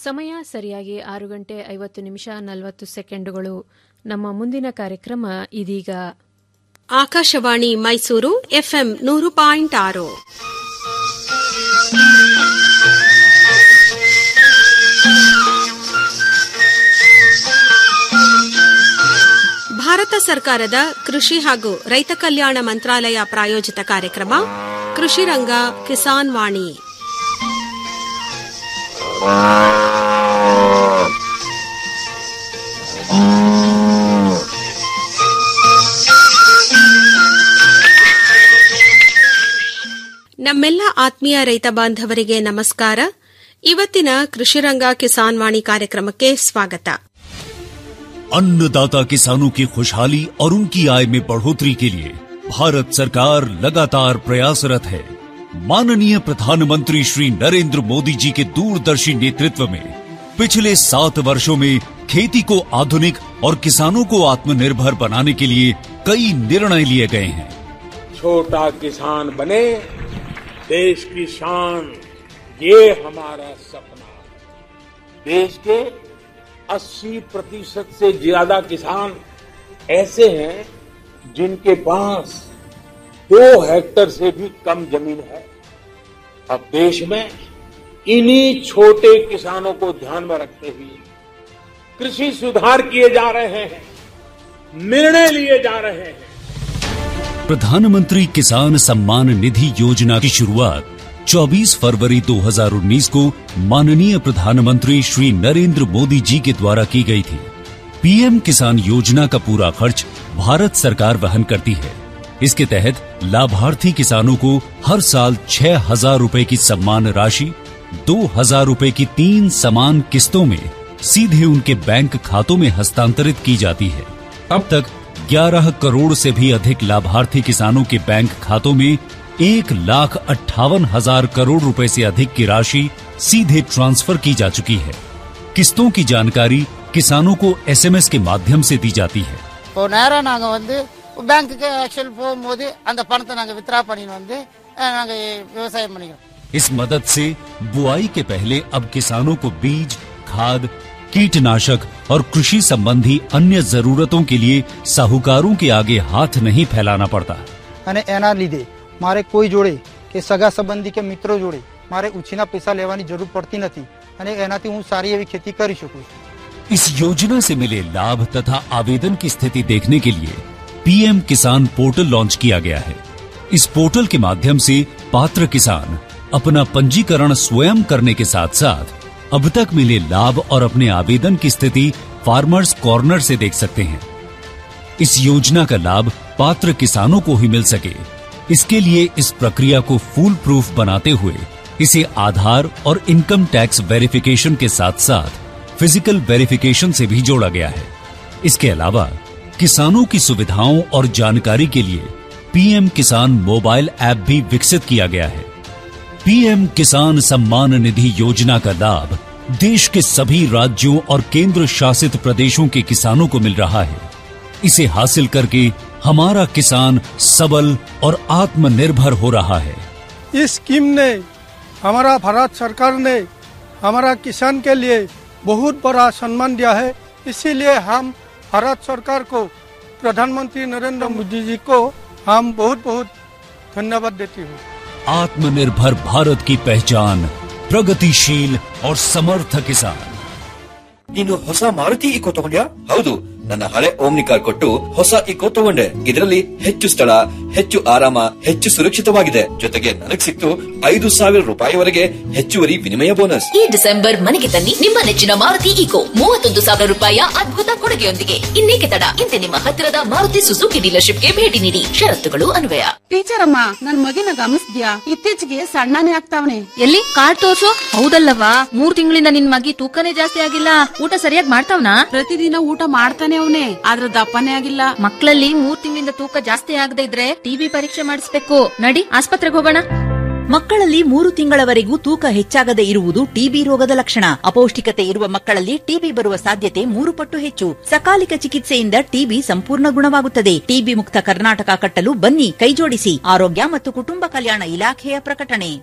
ಸಮಯ ಸರಿಯಾಗಿ ಆರು ಗಂಟೆ ಐವತ್ತು ನಿಮಿಷ ನಲವತ್ತು ಸೆಕೆಂಡುಗಳು ನಮ್ಮ ಮುಂದಿನ ಕಾರ್ಯಕ್ರಮ ಇದೀಗ ಆಕಾಶವಾಣಿ ಮೈಸೂರು ಎಫ್ಎಂ ನೂರು ಪಾಯಿಂಟ್ ಆರು ಭಾರತ ಸರ್ಕಾರದ ಕೃಷಿ ಹಾಗೂ ರೈತ ಕಲ್ಯಾಣ ಮಂತ್ರಾಲಯ ಪ್ರಾಯೋಜಿತ ಕಾರ್ಯಕ್ರಮ ಕೃಷಿ ರಂಗ ಕಿಸಾನ್ ವಾಣಿ ನಮ್ಮೆಲ್ಲ ಆತ್ಮೀಯ ರೈತ ಬಾಂಧವರಿಗೆ ನಮಸ್ಕಾರ ಇವತ್ತಿನ ಕೃಷಿರಂಗ ಕಿಸಾನ್ ವಾಣಿ ಕಾರ್ಯಕ್ರಮಕ್ಕೆ ಸ್ವಾಗತ अन्नदाता किसानों की खुशहाली और उनकी आय में बढ़ोतरी के लिए भारत सरकार लगातार प्रयासरत है माननीय प्रधानमंत्री श्री नरेंद्र मोदी जी के दूरदर्शी नेतृत्व में पिछले सात वर्षों में खेती को आधुनिक और किसानों को आत्मनिर्भर बनाने के लिए कई निर्णय लिए गए हैं छोटा किसान बने देश की शान ये हमारा सपना है देश के 80 प्रतिशत से ज्यादा किसान ऐसे हैं जिनके पास दो हेक्टर से भी कम जमीन है अब देश में इन्हीं छोटे किसानों को ध्यान में रखते हुए कृषि सुधार किए जा रहे हैं निर्णय लिए जा रहे हैं प्रधानमंत्री किसान सम्मान निधि योजना की शुरुआत 24 फरवरी 2019 को माननीय प्रधानमंत्री श्री नरेंद्र मोदी जी के द्वारा की गई थी पीएम किसान योजना का पूरा खर्च भारत सरकार वहन करती है इसके तहत लाभार्थी किसानों को हर साल छह हजार रूपए की सम्मान राशि दो हजार रूपए की तीन समान किस्तों में सीधे उनके बैंक खातों में हस्तांतरित की जाती है अब तक 11 करोड़ से भी अधिक लाभार्थी किसानों के बैंक खातों में एक लाख अट्ठावन हजार करोड़ रुपए से अधिक की राशि सीधे ट्रांसफर की जा चुकी है किस्तों की जानकारी किसानों को एसएमएस के माध्यम से दी जाती है இப்போ நேராக நாங்கள் வந்து பேங்க்குக்கு ஆக்சுவல் போகும்போது அந்த பணத்தை நாங்கள் வித்ரா பண்ணின்னு வந்து நாங்கள் விவசாயம் பண்ணிக்கிறோம் इस मदद से बुआई के पहले अब किसानों को बीज खाद कीटनाशक और कृषि संबंधी अन्य जरूरतों के लिए साहूकारों के आगे हाथ नहीं फैलाना पड़ता અને એના લીધે મારે કોઈ જોડે કે સગા સંબંધી કે મિત્રો જોડે મારે ઉછીના પૈસા લેવાની જરૂર પડતી નથી અને એનાથી હું સારી એવી ખેતી કરી શકું છું इस योजना से मिले लाभ तथा आवेदन की स्थिति देखने के लिए पीएम किसान पोर्टल लॉन्च किया गया है इस पोर्टल के माध्यम से पात्र किसान अपना पंजीकरण स्वयं करने के साथ साथ अब तक मिले लाभ और अपने आवेदन की स्थिति फार्मर्स कॉर्नर से देख सकते हैं इस योजना का लाभ पात्र किसानों को ही मिल सके इसके लिए इस प्रक्रिया को फूल प्रूफ बनाते हुए इसे आधार और इनकम टैक्स वेरिफिकेशन के साथ साथ फिजिकल वेरिफिकेशन से भी जोड़ा गया है इसके अलावा किसानों की सुविधाओं और जानकारी के लिए पीएम किसान मोबाइल ऐप भी विकसित किया गया है पीएम किसान सम्मान निधि योजना का लाभ देश के सभी राज्यों और केंद्र शासित प्रदेशों के किसानों को मिल रहा है इसे हासिल करके हमारा किसान सबल और आत्मनिर्भर हो रहा है इस स्कीम ने हमारा भारत सरकार ने हमारा किसान के लिए बहुत बड़ा सम्मान दिया है इसीलिए हम भारत सरकार को प्रधानमंत्री नरेंद्र मोदी जी को हम बहुत बहुत धन्यवाद देती हूँ आत्मनिर्भर भारत की पहचान प्रगतिशील और समर्थ किसान ನೀನು ಹೊಸ ಮಾರುತಿ ಇಕೋ ತಗೊಂಡ್ಯಾ ಹೌದು ನನ್ನ ಹಳೆ ಓಮ್ನಿ ಕಾರ್ ಕೊಟ್ಟು ಹೊಸ ಇಕೋ ತಗೊಂಡೆ ಇದರಲ್ಲಿ ಹೆಚ್ಚು ಸ್ಥಳ ಹೆಚ್ಚು ಆರಾಮ ಹೆಚ್ಚು ಸುರಕ್ಷಿತವಾಗಿದೆ ಜೊತೆಗೆ ನನಗ್ ಸಿಕ್ತು ಐದು ಸಾವಿರ ರೂಪಾಯಿವರೆಗೆ ಹೆಚ್ಚುವರಿ ವಿನಿಮಯ ಬೋನಸ್ ಈ ಡಿಸೆಂಬರ್ ಮನೆಗೆ ತನ್ನಿ ನಿಮ್ಮ ನೆಚ್ಚಿನ ಮಾರುತಿ ಈಕೋ ಮೂವತ್ತೊಂದು ಸಾವಿರ ರೂಪಾಯಿಯ ಅದ್ಭುತ ಕೊಡುಗೆಯೊಂದಿಗೆ ಇನ್ನೇಕೆ ತಡ ಇಂತೆ ನಿಮ್ಮ ಹತ್ತಿರದ ಮಾರುತಿ ಸುಜುಕಿ ಡೀಲರ್ಶಿಪ್ಗೆ ಭೇಟಿ ನೀಡಿ ಷರತ್ತುಗಳು ಅನ್ವಯ ಟೀಚರ್ ಅಮ್ಮ ನನ್ ಮಗಿನ ಗಮನಿಸ್ದ್ಯಾ ಇತ್ತೀಚೆಗೆ ಸಣ್ಣನೇ ಆಗ್ತಾವನೆ ಎಲ್ಲಿ ಕಾರ್ಡ್ ತೋರ್ಸು ಹೌದಲ್ಲವಾ ಮೂರ್ ತಿಂಗಳಿಂದ ನಿನ್ ಮಗಿ ತೂಕನೇ ಜಾಸ್ತಿ ಆಗಿಲ್ಲ ಊಟ ಸರಿಯಾಗಿ ಮಾಡ್ತಾವ್ನಾ ಪ್ರತಿದಿನ ಊಟ ಮಾಡ್ತಾನೆ ಅವನೇ ಆದ್ರ ದಪ್ಪನೇ ಆಗಿಲ್ಲ ಮಕ್ಕಳಲ್ಲಿ ಮೂರ್ ತಿಂಗಳಿಂದ ತೂಕ ಜಾಸ್ತಿ ಆಗದೆ ಇದ್ರೆ ಟಿಬಿ ಪರೀಕ್ಷೆ ಮಾಡಿಸ್ಬೇಕು ನಡಿ ಆಸ್ಪತ್ರೆಗೆ ಹೋಗೋಣ ಮಕ್ಕಳಲ್ಲಿ ಮೂರು ತಿಂಗಳವರೆಗೂ ತೂಕ ಹೆಚ್ಚಾಗದೆ ಇರುವುದು ಟಿಬಿ ರೋಗದ ಲಕ್ಷಣ ಅಪೌಷ್ಟಿಕತೆ ಇರುವ ಮಕ್ಕಳಲ್ಲಿ ಟಿಬಿ ಬರುವ ಸಾಧ್ಯತೆ ಮೂರು ಪಟ್ಟು ಹೆಚ್ಚು ಸಕಾಲಿಕ ಚಿಕಿತ್ಸೆಯಿಂದ ಟಿಬಿ ಸಂಪೂರ್ಣ ಗುಣವಾಗುತ್ತದೆ ಟಿಬಿ ಮುಕ್ತ ಕರ್ನಾಟಕ ಕಟ್ಟಲು ಬನ್ನಿ ಕೈಜೋಡಿಸಿ ಆರೋಗ್ಯ ಮತ್ತು ಕುಟುಂಬ ಕಲ್ಯಾಣ ಇಲಾಖೆಯ ಪ್ರಕಟಣೆ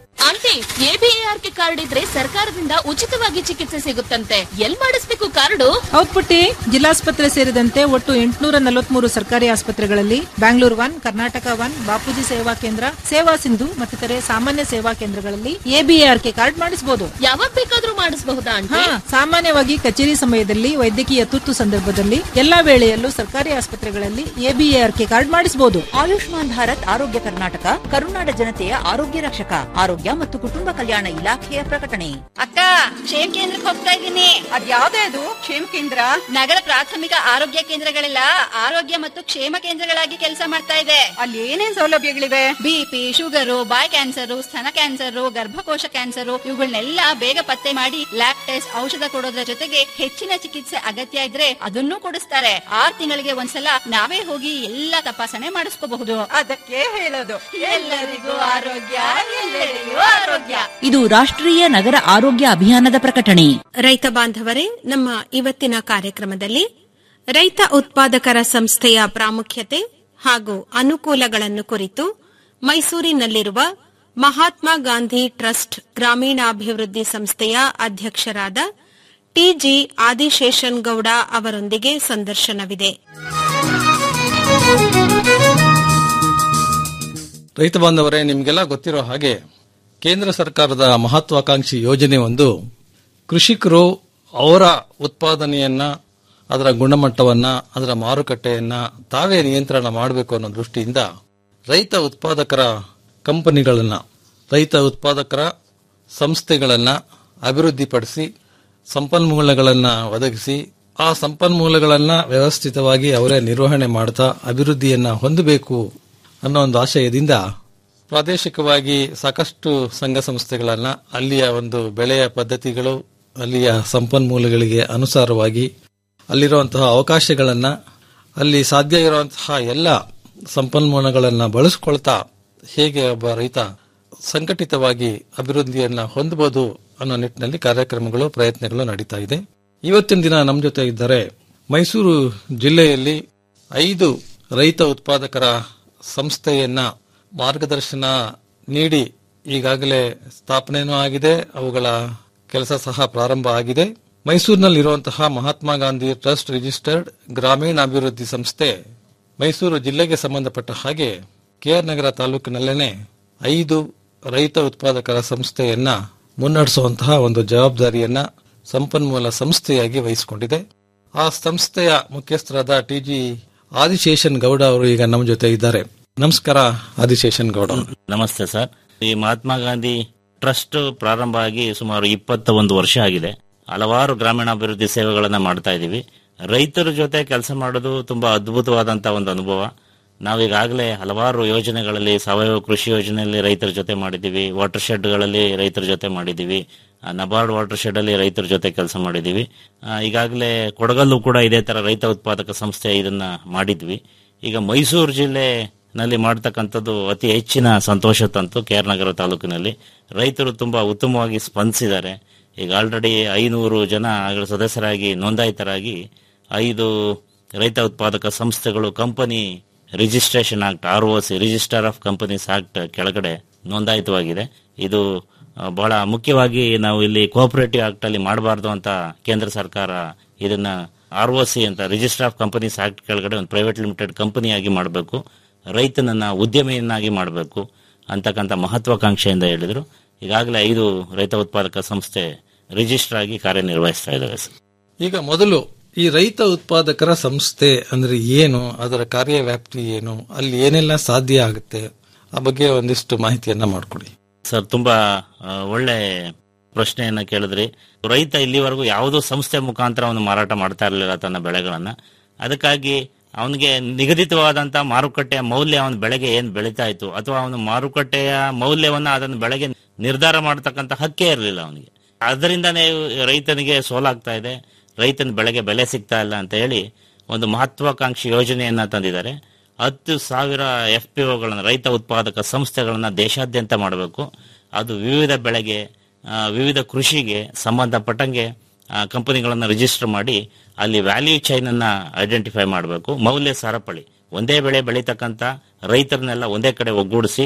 ಪುಟ್ಟಿ ಎಬಿಎಆರ್ಕೆ ಕಾರ್ಡ್ ಇದ್ರೆ ಸರ್ಕಾರದಿಂದ ಉಚಿತವಾಗಿ ಚಿಕಿತ್ಸೆ ಸಿಗುತ್ತಂತೆ ಎಲ್ ಮಾಡಿಸ್ಬೇಕು ಕಾರ್ಡು ಹೌದ್ ಪುಟ್ಟಿ ಜಿಲ್ಲಾಸ್ಪತ್ರೆ ಸೇರಿದಂತೆ ಒಟ್ಟು ಎಂಟುನೂರ ನಲವತ್ಮೂರು ಸರ್ಕಾರಿ ಆಸ್ಪತ್ರೆಗಳಲ್ಲಿ ಬ್ಯಾಂಗ್ಳೂರ್ ಒನ್ ಕರ್ನಾಟಕ ಒನ್ ಬಾಪೂಜಿ ಸೇವಾ ಕೇಂದ್ರ ಸೇವಾ ಸಿಂಧು ಮತ್ತಿತರೆ ಸಾಮಾನ್ಯ ಸೇವಾ ಕೇಂದ್ರಗಳಲ್ಲಿ ಎಬಿಎಆರ್ಕೆ ಕಾರ್ಡ್ ಮಾಡಿಸಬಹುದು ಯಾವಾಗ ಬೇಕಾದ್ರೂ ಮಾಡಿಸಬಹುದಾ ಹಾ ಸಾಮಾನ್ಯವಾಗಿ ಕಚೇರಿ ಸಮಯದಲ್ಲಿ ವೈದ್ಯಕೀಯ ತುರ್ತು ಸಂದರ್ಭದಲ್ಲಿ ಎಲ್ಲಾ ವೇಳೆಯಲ್ಲೂ ಸರ್ಕಾರಿ ಆಸ್ಪತ್ರೆಗಳಲ್ಲಿ ಎಬಿಎಆರ್ಕೆ ಕಾರ್ಡ್ ಮಾಡಿಸಬಹುದು ಆಯುಷ್ಮಾನ್ ಭಾರತ್ ಆರೋಗ್ಯ ಕರ್ನಾಟಕ ಕರುನಾಡ ಜನತೆಯ ಆರೋಗ್ಯ ರಕ್ಷಕ ಆರೋಗ್ಯ ಮತ್ತು ಕುಟುಂಬ ಕಲ್ಯಾಣ ಇಲಾಖೆಯ ಪ್ರಕಟಣೆ ಅಕ್ಕ ಕ್ಷೇಮ ಕೇಂದ್ರಕ್ಕೆ ಹೋಗ್ತಾ ಇದ್ದೀನಿ ಅದ್ಯಾವ್ದೇ ಅದು ಕ್ಷೇಮ ಕೇಂದ್ರ ನಗರ ಪ್ರಾಥಮಿಕ ಆರೋಗ್ಯ ಕೇಂದ್ರಗಳೆಲ್ಲ ಆರೋಗ್ಯ ಮತ್ತು ಕ್ಷೇಮ ಕೇಂದ್ರಗಳಾಗಿ ಕೆಲಸ ಮಾಡ್ತಾ ಇದೆ ಅಲ್ಲಿ ಏನೇನ್ ಸೌಲಭ್ಯಗಳಿವೆ ಬಿಪಿ ಶುಗರು ಬಾಯ್ ಕ್ಯಾನ್ಸರ್ ಸ್ತನ ಕ್ಯಾನ್ಸರ್ ಗರ್ಭಕೋಶ ಕ್ಯಾನ್ಸರ್ ಇವುಗಳನ್ನೆಲ್ಲ ಬೇಗ ಪತ್ತೆ ಮಾಡಿ ಲ್ಯಾಬ್ ಟೆಸ್ಟ್ ಔಷಧ ಕೊಡೋದ್ರ ಜೊತೆಗೆ ಹೆಚ್ಚಿನ ಚಿಕಿತ್ಸೆ ಅಗತ್ಯ ಇದ್ರೆ ಅದನ್ನೂ ಕೊಡಿಸ್ತಾರೆ ಆರ್ ತಿಂಗಳಿಗೆ ಒಂದ್ಸಲ ನಾವೇ ಹೋಗಿ ಎಲ್ಲಾ ತಪಾಸಣೆ ಮಾಡಿಸ್ಕೋಬಹುದು ಅದಕ್ಕೆ ಹೇಳೋದು ಎಲ್ಲರಿಗೂ ಆರೋಗ್ಯ ಎಲ್ಲರಿಗೂ ಆರೋಗ್ಯ ಇದು ರಾಷ್ಟ್ರೀಯ ನಗರ ಆರೋಗ್ಯ ಅಭಿಯಾನದ ಪ್ರಕಟಣೆ ರೈತ ಬಾಂಧವರೇ ನಮ್ಮ ಇವತ್ತಿನ ಕಾರ್ಯಕ್ರಮದಲ್ಲಿ ರೈತ ಉತ್ಪಾದಕರ ಸಂಸ್ಥೆಯ ಪ್ರಾಮುಖ್ಯತೆ ಹಾಗೂ ಅನುಕೂಲಗಳನ್ನು ಕುರಿತು ಮೈಸೂರಿನಲ್ಲಿರುವ ಮಹಾತ್ಮ ಗಾಂಧಿ ಟ್ರಸ್ಟ್ ಗ್ರಾಮೀಣಾಭಿವೃದ್ಧಿ ಸಂಸ್ಥೆಯ ಅಧ್ಯಕ್ಷರಾದ ಟಿಜಿ ಆದಿಶೇಷನ್ ಗೌಡ ಅವರೊಂದಿಗೆ ಸಂದರ್ಶನವಿದೆ ರೈತ ಬಾಂಧವರೇ ನಿಮಗೆಲ್ಲ ಗೊತ್ತಿರೋ ಹಾಗೆ ಕೇಂದ್ರ ಸರ್ಕಾರದ ಮಹತ್ವಾಕಾಂಕ್ಷಿ ಯೋಜನೆ ಒಂದು ಕೃಷಿಕರು ಅವರ ಉತ್ಪಾದನೆಯನ್ನ ಅದರ ಗುಣಮಟ್ಟವನ್ನ ಅದರ ಮಾರುಕಟ್ಟೆಯನ್ನ ತಾವೇ ನಿಯಂತ್ರಣ ಮಾಡಬೇಕು ಅನ್ನೋ ದೃಷ್ಟಿಯಿಂದ ರೈತ ಉತ್ಪಾದಕರ ಕಂಪನಿಗಳನ್ನ ರೈತ ಉತ್ಪಾದಕರ ಸಂಸ್ಥೆಗಳನ್ನ ಅಭಿವೃದ್ಧಿಪಡಿಸಿ ಸಂಪನ್ಮೂಲಗಳನ್ನ ಒದಗಿಸಿ ಆ ಸಂಪನ್ಮೂಲಗಳನ್ನ ವ್ಯವಸ್ಥಿತವಾಗಿ ಅವರೇ ನಿರ್ವಹಣೆ ಮಾಡ್ತಾ ಅಭಿವೃದ್ಧಿಯನ್ನ ಹೊಂದಬೇಕು ಅನ್ನೋ ಒಂದು ಆಶಯದಿಂದ ಪ್ರಾದೇಶಿಕವಾಗಿ ಸಾಕಷ್ಟು ಸಂಘ ಸಂಸ್ಥೆಗಳನ್ನ ಅಲ್ಲಿಯ ಒಂದು ಬೆಳೆಯ ಪದ್ಧತಿಗಳು ಅಲ್ಲಿಯ ಸಂಪನ್ಮೂಲಗಳಿಗೆ ಅನುಸಾರವಾಗಿ ಅಲ್ಲಿರುವಂತಹ ಅವಕಾಶಗಳನ್ನ ಅಲ್ಲಿ ಸಾಧ್ಯ ಇರುವಂತಹ ಎಲ್ಲ ಸಂಪನ್ಮೂಲಗಳನ್ನ ಬಳಸ್ಕೊಳ್ತಾ ಹೇಗೆ ಒಬ್ಬ ರೈತ ಸಂಘಟಿತವಾಗಿ ಅಭಿವೃದ್ಧಿಯನ್ನ ಹೊಂದಬಹುದು ಅನ್ನೋ ನಿಟ್ಟಿನಲ್ಲಿ ಕಾರ್ಯಕ್ರಮಗಳು ಪ್ರಯತ್ನಗಳು ನಡೀತಾ ಇದೆ ಇವತ್ತಿನ ದಿನ ನಮ್ಮ ಜೊತೆ ಇದ್ದಾರೆ ಮೈಸೂರು ಜಿಲ್ಲೆಯಲ್ಲಿ ಐದು ರೈತ ಉತ್ಪಾದಕರ ಸಂಸ್ಥೆಯನ್ನ ಮಾರ್ಗದರ್ಶನ ನೀಡಿ ಈಗಾಗಲೇ ಸ್ಥಾಪನೆಯೂ ಆಗಿದೆ ಅವುಗಳ ಕೆಲಸ ಸಹ ಪ್ರಾರಂಭ ಆಗಿದೆ ಮೈಸೂರಿನಲ್ಲಿರುವಂತಹ ಮಹಾತ್ಮ ಗಾಂಧಿ ಟ್ರಸ್ಟ್ ರಿಜಿಸ್ಟರ್ಡ್ ಗ್ರಾಮೀಣಾಭಿವೃದ್ಧಿ ಸಂಸ್ಥೆ ಮೈಸೂರು ಜಿಲ್ಲೆಗೆ ಸಂಬಂಧಪಟ್ಟ ಹಾಗೆ ಕೆಆರ್ ನಗರ ತಾಲೂಕಿನಲ್ಲೇನೆ ಐದು ರೈತ ಉತ್ಪಾದಕರ ಸಂಸ್ಥೆಯನ್ನ ಮುನ್ನಡೆಸುವಂತಹ ಒಂದು ಜವಾಬ್ದಾರಿಯನ್ನ ಸಂಪನ್ಮೂಲ ಸಂಸ್ಥೆಯಾಗಿ ವಹಿಸಿಕೊಂಡಿದೆ ಆ ಸಂಸ್ಥೆಯ ಮುಖ್ಯಸ್ಥರಾದ ಟಿಜಿ ಆದಿಶೇಷನ್ ಗೌಡ ಅವರು ಈಗ ನಮ್ಮ ಜೊತೆ ಇದ್ದಾರೆ ನಮಸ್ಕಾರ ಆದಿಶೇಷನ್ ಗೌಡ ನಮಸ್ತೆ ಸರ್ ಈ ಮಹಾತ್ಮ ಗಾಂಧಿ ಟ್ರಸ್ಟ್ ಪ್ರಾರಂಭ ಆಗಿ ಸುಮಾರು ಇಪ್ಪತ್ತ ಒಂದು ವರ್ಷ ಆಗಿದೆ ಹಲವಾರು ಗ್ರಾಮೀಣಾಭಿವೃದ್ಧಿ ಸೇವೆಗಳನ್ನ ಮಾಡ್ತಾ ಇದ್ದೀವಿ ರೈತರ ಜೊತೆ ಕೆಲಸ ಮಾಡೋದು ತುಂಬಾ ಅದ್ಭುತವಾದಂತ ಒಂದು ಅನುಭವ ನಾವೀಗಾಗಲೇ ಹಲವಾರು ಯೋಜನೆಗಳಲ್ಲಿ ಸಾವಯವ ಕೃಷಿ ಯೋಜನೆಯಲ್ಲಿ ರೈತರ ಜೊತೆ ಮಾಡಿದ್ದೀವಿ ವಾಟರ್ ಶೆಡ್ಗಳಲ್ಲಿ ರೈತರ ಜೊತೆ ಮಾಡಿದ್ದೀವಿ ಆ, ನಬಾರ್ಡ್ ವಾಟರ್ ಶೆಡ್ ಅಲ್ಲಿ ರೈತರ ಜೊತೆ ಕೆಲಸ ಮಾಡಿದ್ದೀವಿ ಆ, ಈಗಾಗಲೇ ಕೊಡಗಲ್ಲೂ ಕೂಡ ಇದೇ ತರ ರೈತ ಉತ್ಪಾದಕ ಸಂಸ್ಥೆ ಇದನ್ನ ಮಾಡಿದ್ವಿ ಈಗ ಮೈಸೂರು ಜಿಲ್ಲೆನಲ್ಲಿ ಮಾಡ್ತಕ್ಕಂಥದ್ದು ಅತಿ ಹೆಚ್ಚಿನ ಸಂತೋಷ ತಂತು ಕೇರ್ ನಗರ ತಾಲೂಕಿನಲ್ಲಿ ರೈತರು ತುಂಬಾ ಉತ್ತಮವಾಗಿ ಸ್ಪಂದಿಸಿದ್ದಾರೆ ಈಗ ಆಲ್ರೆಡಿ ಐನೂರು ಜನ ಅದರ ಸದಸ್ಯರಾಗಿ ನೋಂದಾಯಿತರಾಗಿ ಐದು ರೈತ ಉತ್ಪಾದಕ ಸಂಸ್ಥೆಗಳು company registration act R O C register of companies act ಕೆಳಗಡೆ ನೋಂದಾಯಿತವಾಗಿದೆ ಇದು ಆ, ಬಹಳ ಮುಖ್ಯವಾಗಿ ನಾವು ಇಲ್ಲಿ ಕೋಆಪರೇಟಿವ್ ಆಕ್ಟ್ ಅಲ್ಲಿ ಮಾಡಬಾರ್ದು ಅಂತ ಕೇಂದ್ರ ಸರ್ಕಾರ ಇದನ್ನ ಆರ್ ಒ ಸಿ ಅಂತ ರಿಜಿಸ್ಟರ್ ಆಫ್ ಕಂಪನೀಸ್ ಆಕ್ಟ್ ಕೆಳಗಡೆ ಒಂದು ಪ್ರೈವೇಟ್ ಲಿಮಿಟೆಡ್ ಕಂಪನಿಯಾಗಿ ಮಾಡಬೇಕು ರೈತನನ್ನ ಉದ್ಯಮಿಯನ್ನಾಗಿ ಮಾಡಬೇಕು ಅಂತಕ್ಕಂಥ ಮಹತ್ವಾಕಾಂಕ್ಷೆಯಿಂದ ಹೇಳಿದ್ರು ಈಗಾಗಲೇ ಐದು ರೈತ ಉತ್ಪಾದಕ ಸಂಸ್ಥೆ ರಿಜಿಸ್ಟರ್ ಆಗಿ ಕಾರ್ಯನಿರ್ವಹಿಸ್ತಾ ಇದ್ದಾವೆ ಸರ್ ಈಗ ಮೊದಲು ಈ ರೈತ ಉತ್ಪಾದಕರ ಸಂಸ್ಥೆ ಅಂದ್ರೆ ಏನು ಅದರ ಕಾರ್ಯವ್ಯಾಪ್ತಿ ಏನು ಅಲ್ಲಿ ಏನೆಲ್ಲ ಸಾಧ್ಯ ಆಗುತ್ತೆ ಆ ಬಗ್ಗೆ ಒಂದಿಷ್ಟು ಮಾಹಿತಿಯನ್ನ ಮಾಡಿಕೊಡಿ ಸರ್ ತುಂಬಾ ಆ, ಒಳ್ಳೆ ಪ್ರಶ್ನೆಯನ್ನ ಕೇಳಿದ್ರಿ ರೈತ ಇಲ್ಲಿವರೆಗೂ ಯಾವುದೋ ಸಂಸ್ಥೆ ಮುಖಾಂತರ ಅವನು ಮಾರಾಟ ಮಾಡ್ತಾ ಇರಲಿಲ್ಲ ತನ್ನ ಬೆಳೆಗಳನ್ನ ಅದಕ್ಕಾಗಿ ಅವನಿಗೆ ನಿಗದಿತವಾದಂತಹ ಮಾರುಕಟ್ಟೆಯ ಮೌಲ್ಯ ಅವನ ಬೆಳೆಗೆ ಏನ್ ಬೆಳೀತಾ ಇತ್ತು ಅಥವಾ ಅವನು ಮಾರುಕಟ್ಟೆಯ ಮೌಲ್ಯವನ್ನ ಅದನ್ನು ಬೆಳೆಗೆ ನಿರ್ಧಾರ ಮಾಡತಕ್ಕಂತ ಹಕ್ಕೇ ಇರಲಿಲ್ಲ ಅವನಿಗೆ ಅದರಿಂದನೇ ರೈತನಿಗೆ ಸೋಲಾಗ್ತಾ ಇದೆ ರೈತನ ಬೆಳೆಗೆ ಬೆಲೆ ಸಿಗ್ತಾ ಇಲ್ಲ ಅಂತ ಹೇಳಿ ಒಂದು ಮಹತ್ವಾಕಾಂಕ್ಷಿ ಯೋಜನೆಯನ್ನ ತಂದಿದ್ದಾರೆ ಹತ್ತು ಸಾವಿರ ಎಫ್ ಪಿ ಒಗಳನ್ನ ರೈತ ಉತ್ಪಾದಕ ಸಂಸ್ಥೆಗಳನ್ನ ದೇಶಾದ್ಯಂತ ಮಾಡಬೇಕು ಅದು ವಿವಿಧ ಬೆಳೆಗೆ ಆ, ವಿವಿಧ ಕೃಷಿಗೆ ಸಂಬಂಧಪಟ್ಟಂಗೆ ಕಂಪನಿಗಳನ್ನು ರಿಜಿಸ್ಟರ್ ಮಾಡಿ ಅಲ್ಲಿ ವ್ಯಾಲ್ಯೂ ಚೈನ್ ಅನ್ನ ಐಡೆಂಟಿಫೈ ಮಾಡಬೇಕು ಮೌಲ್ಯ ಸರಪಳಿ ಒಂದೇ ಬೆಳೆ ಬೆಳೀತಕ್ಕಂಥ ರೈತರನ್ನೆಲ್ಲ ಒಂದೇ ಕಡೆ ಒಗ್ಗೂಡಿಸಿ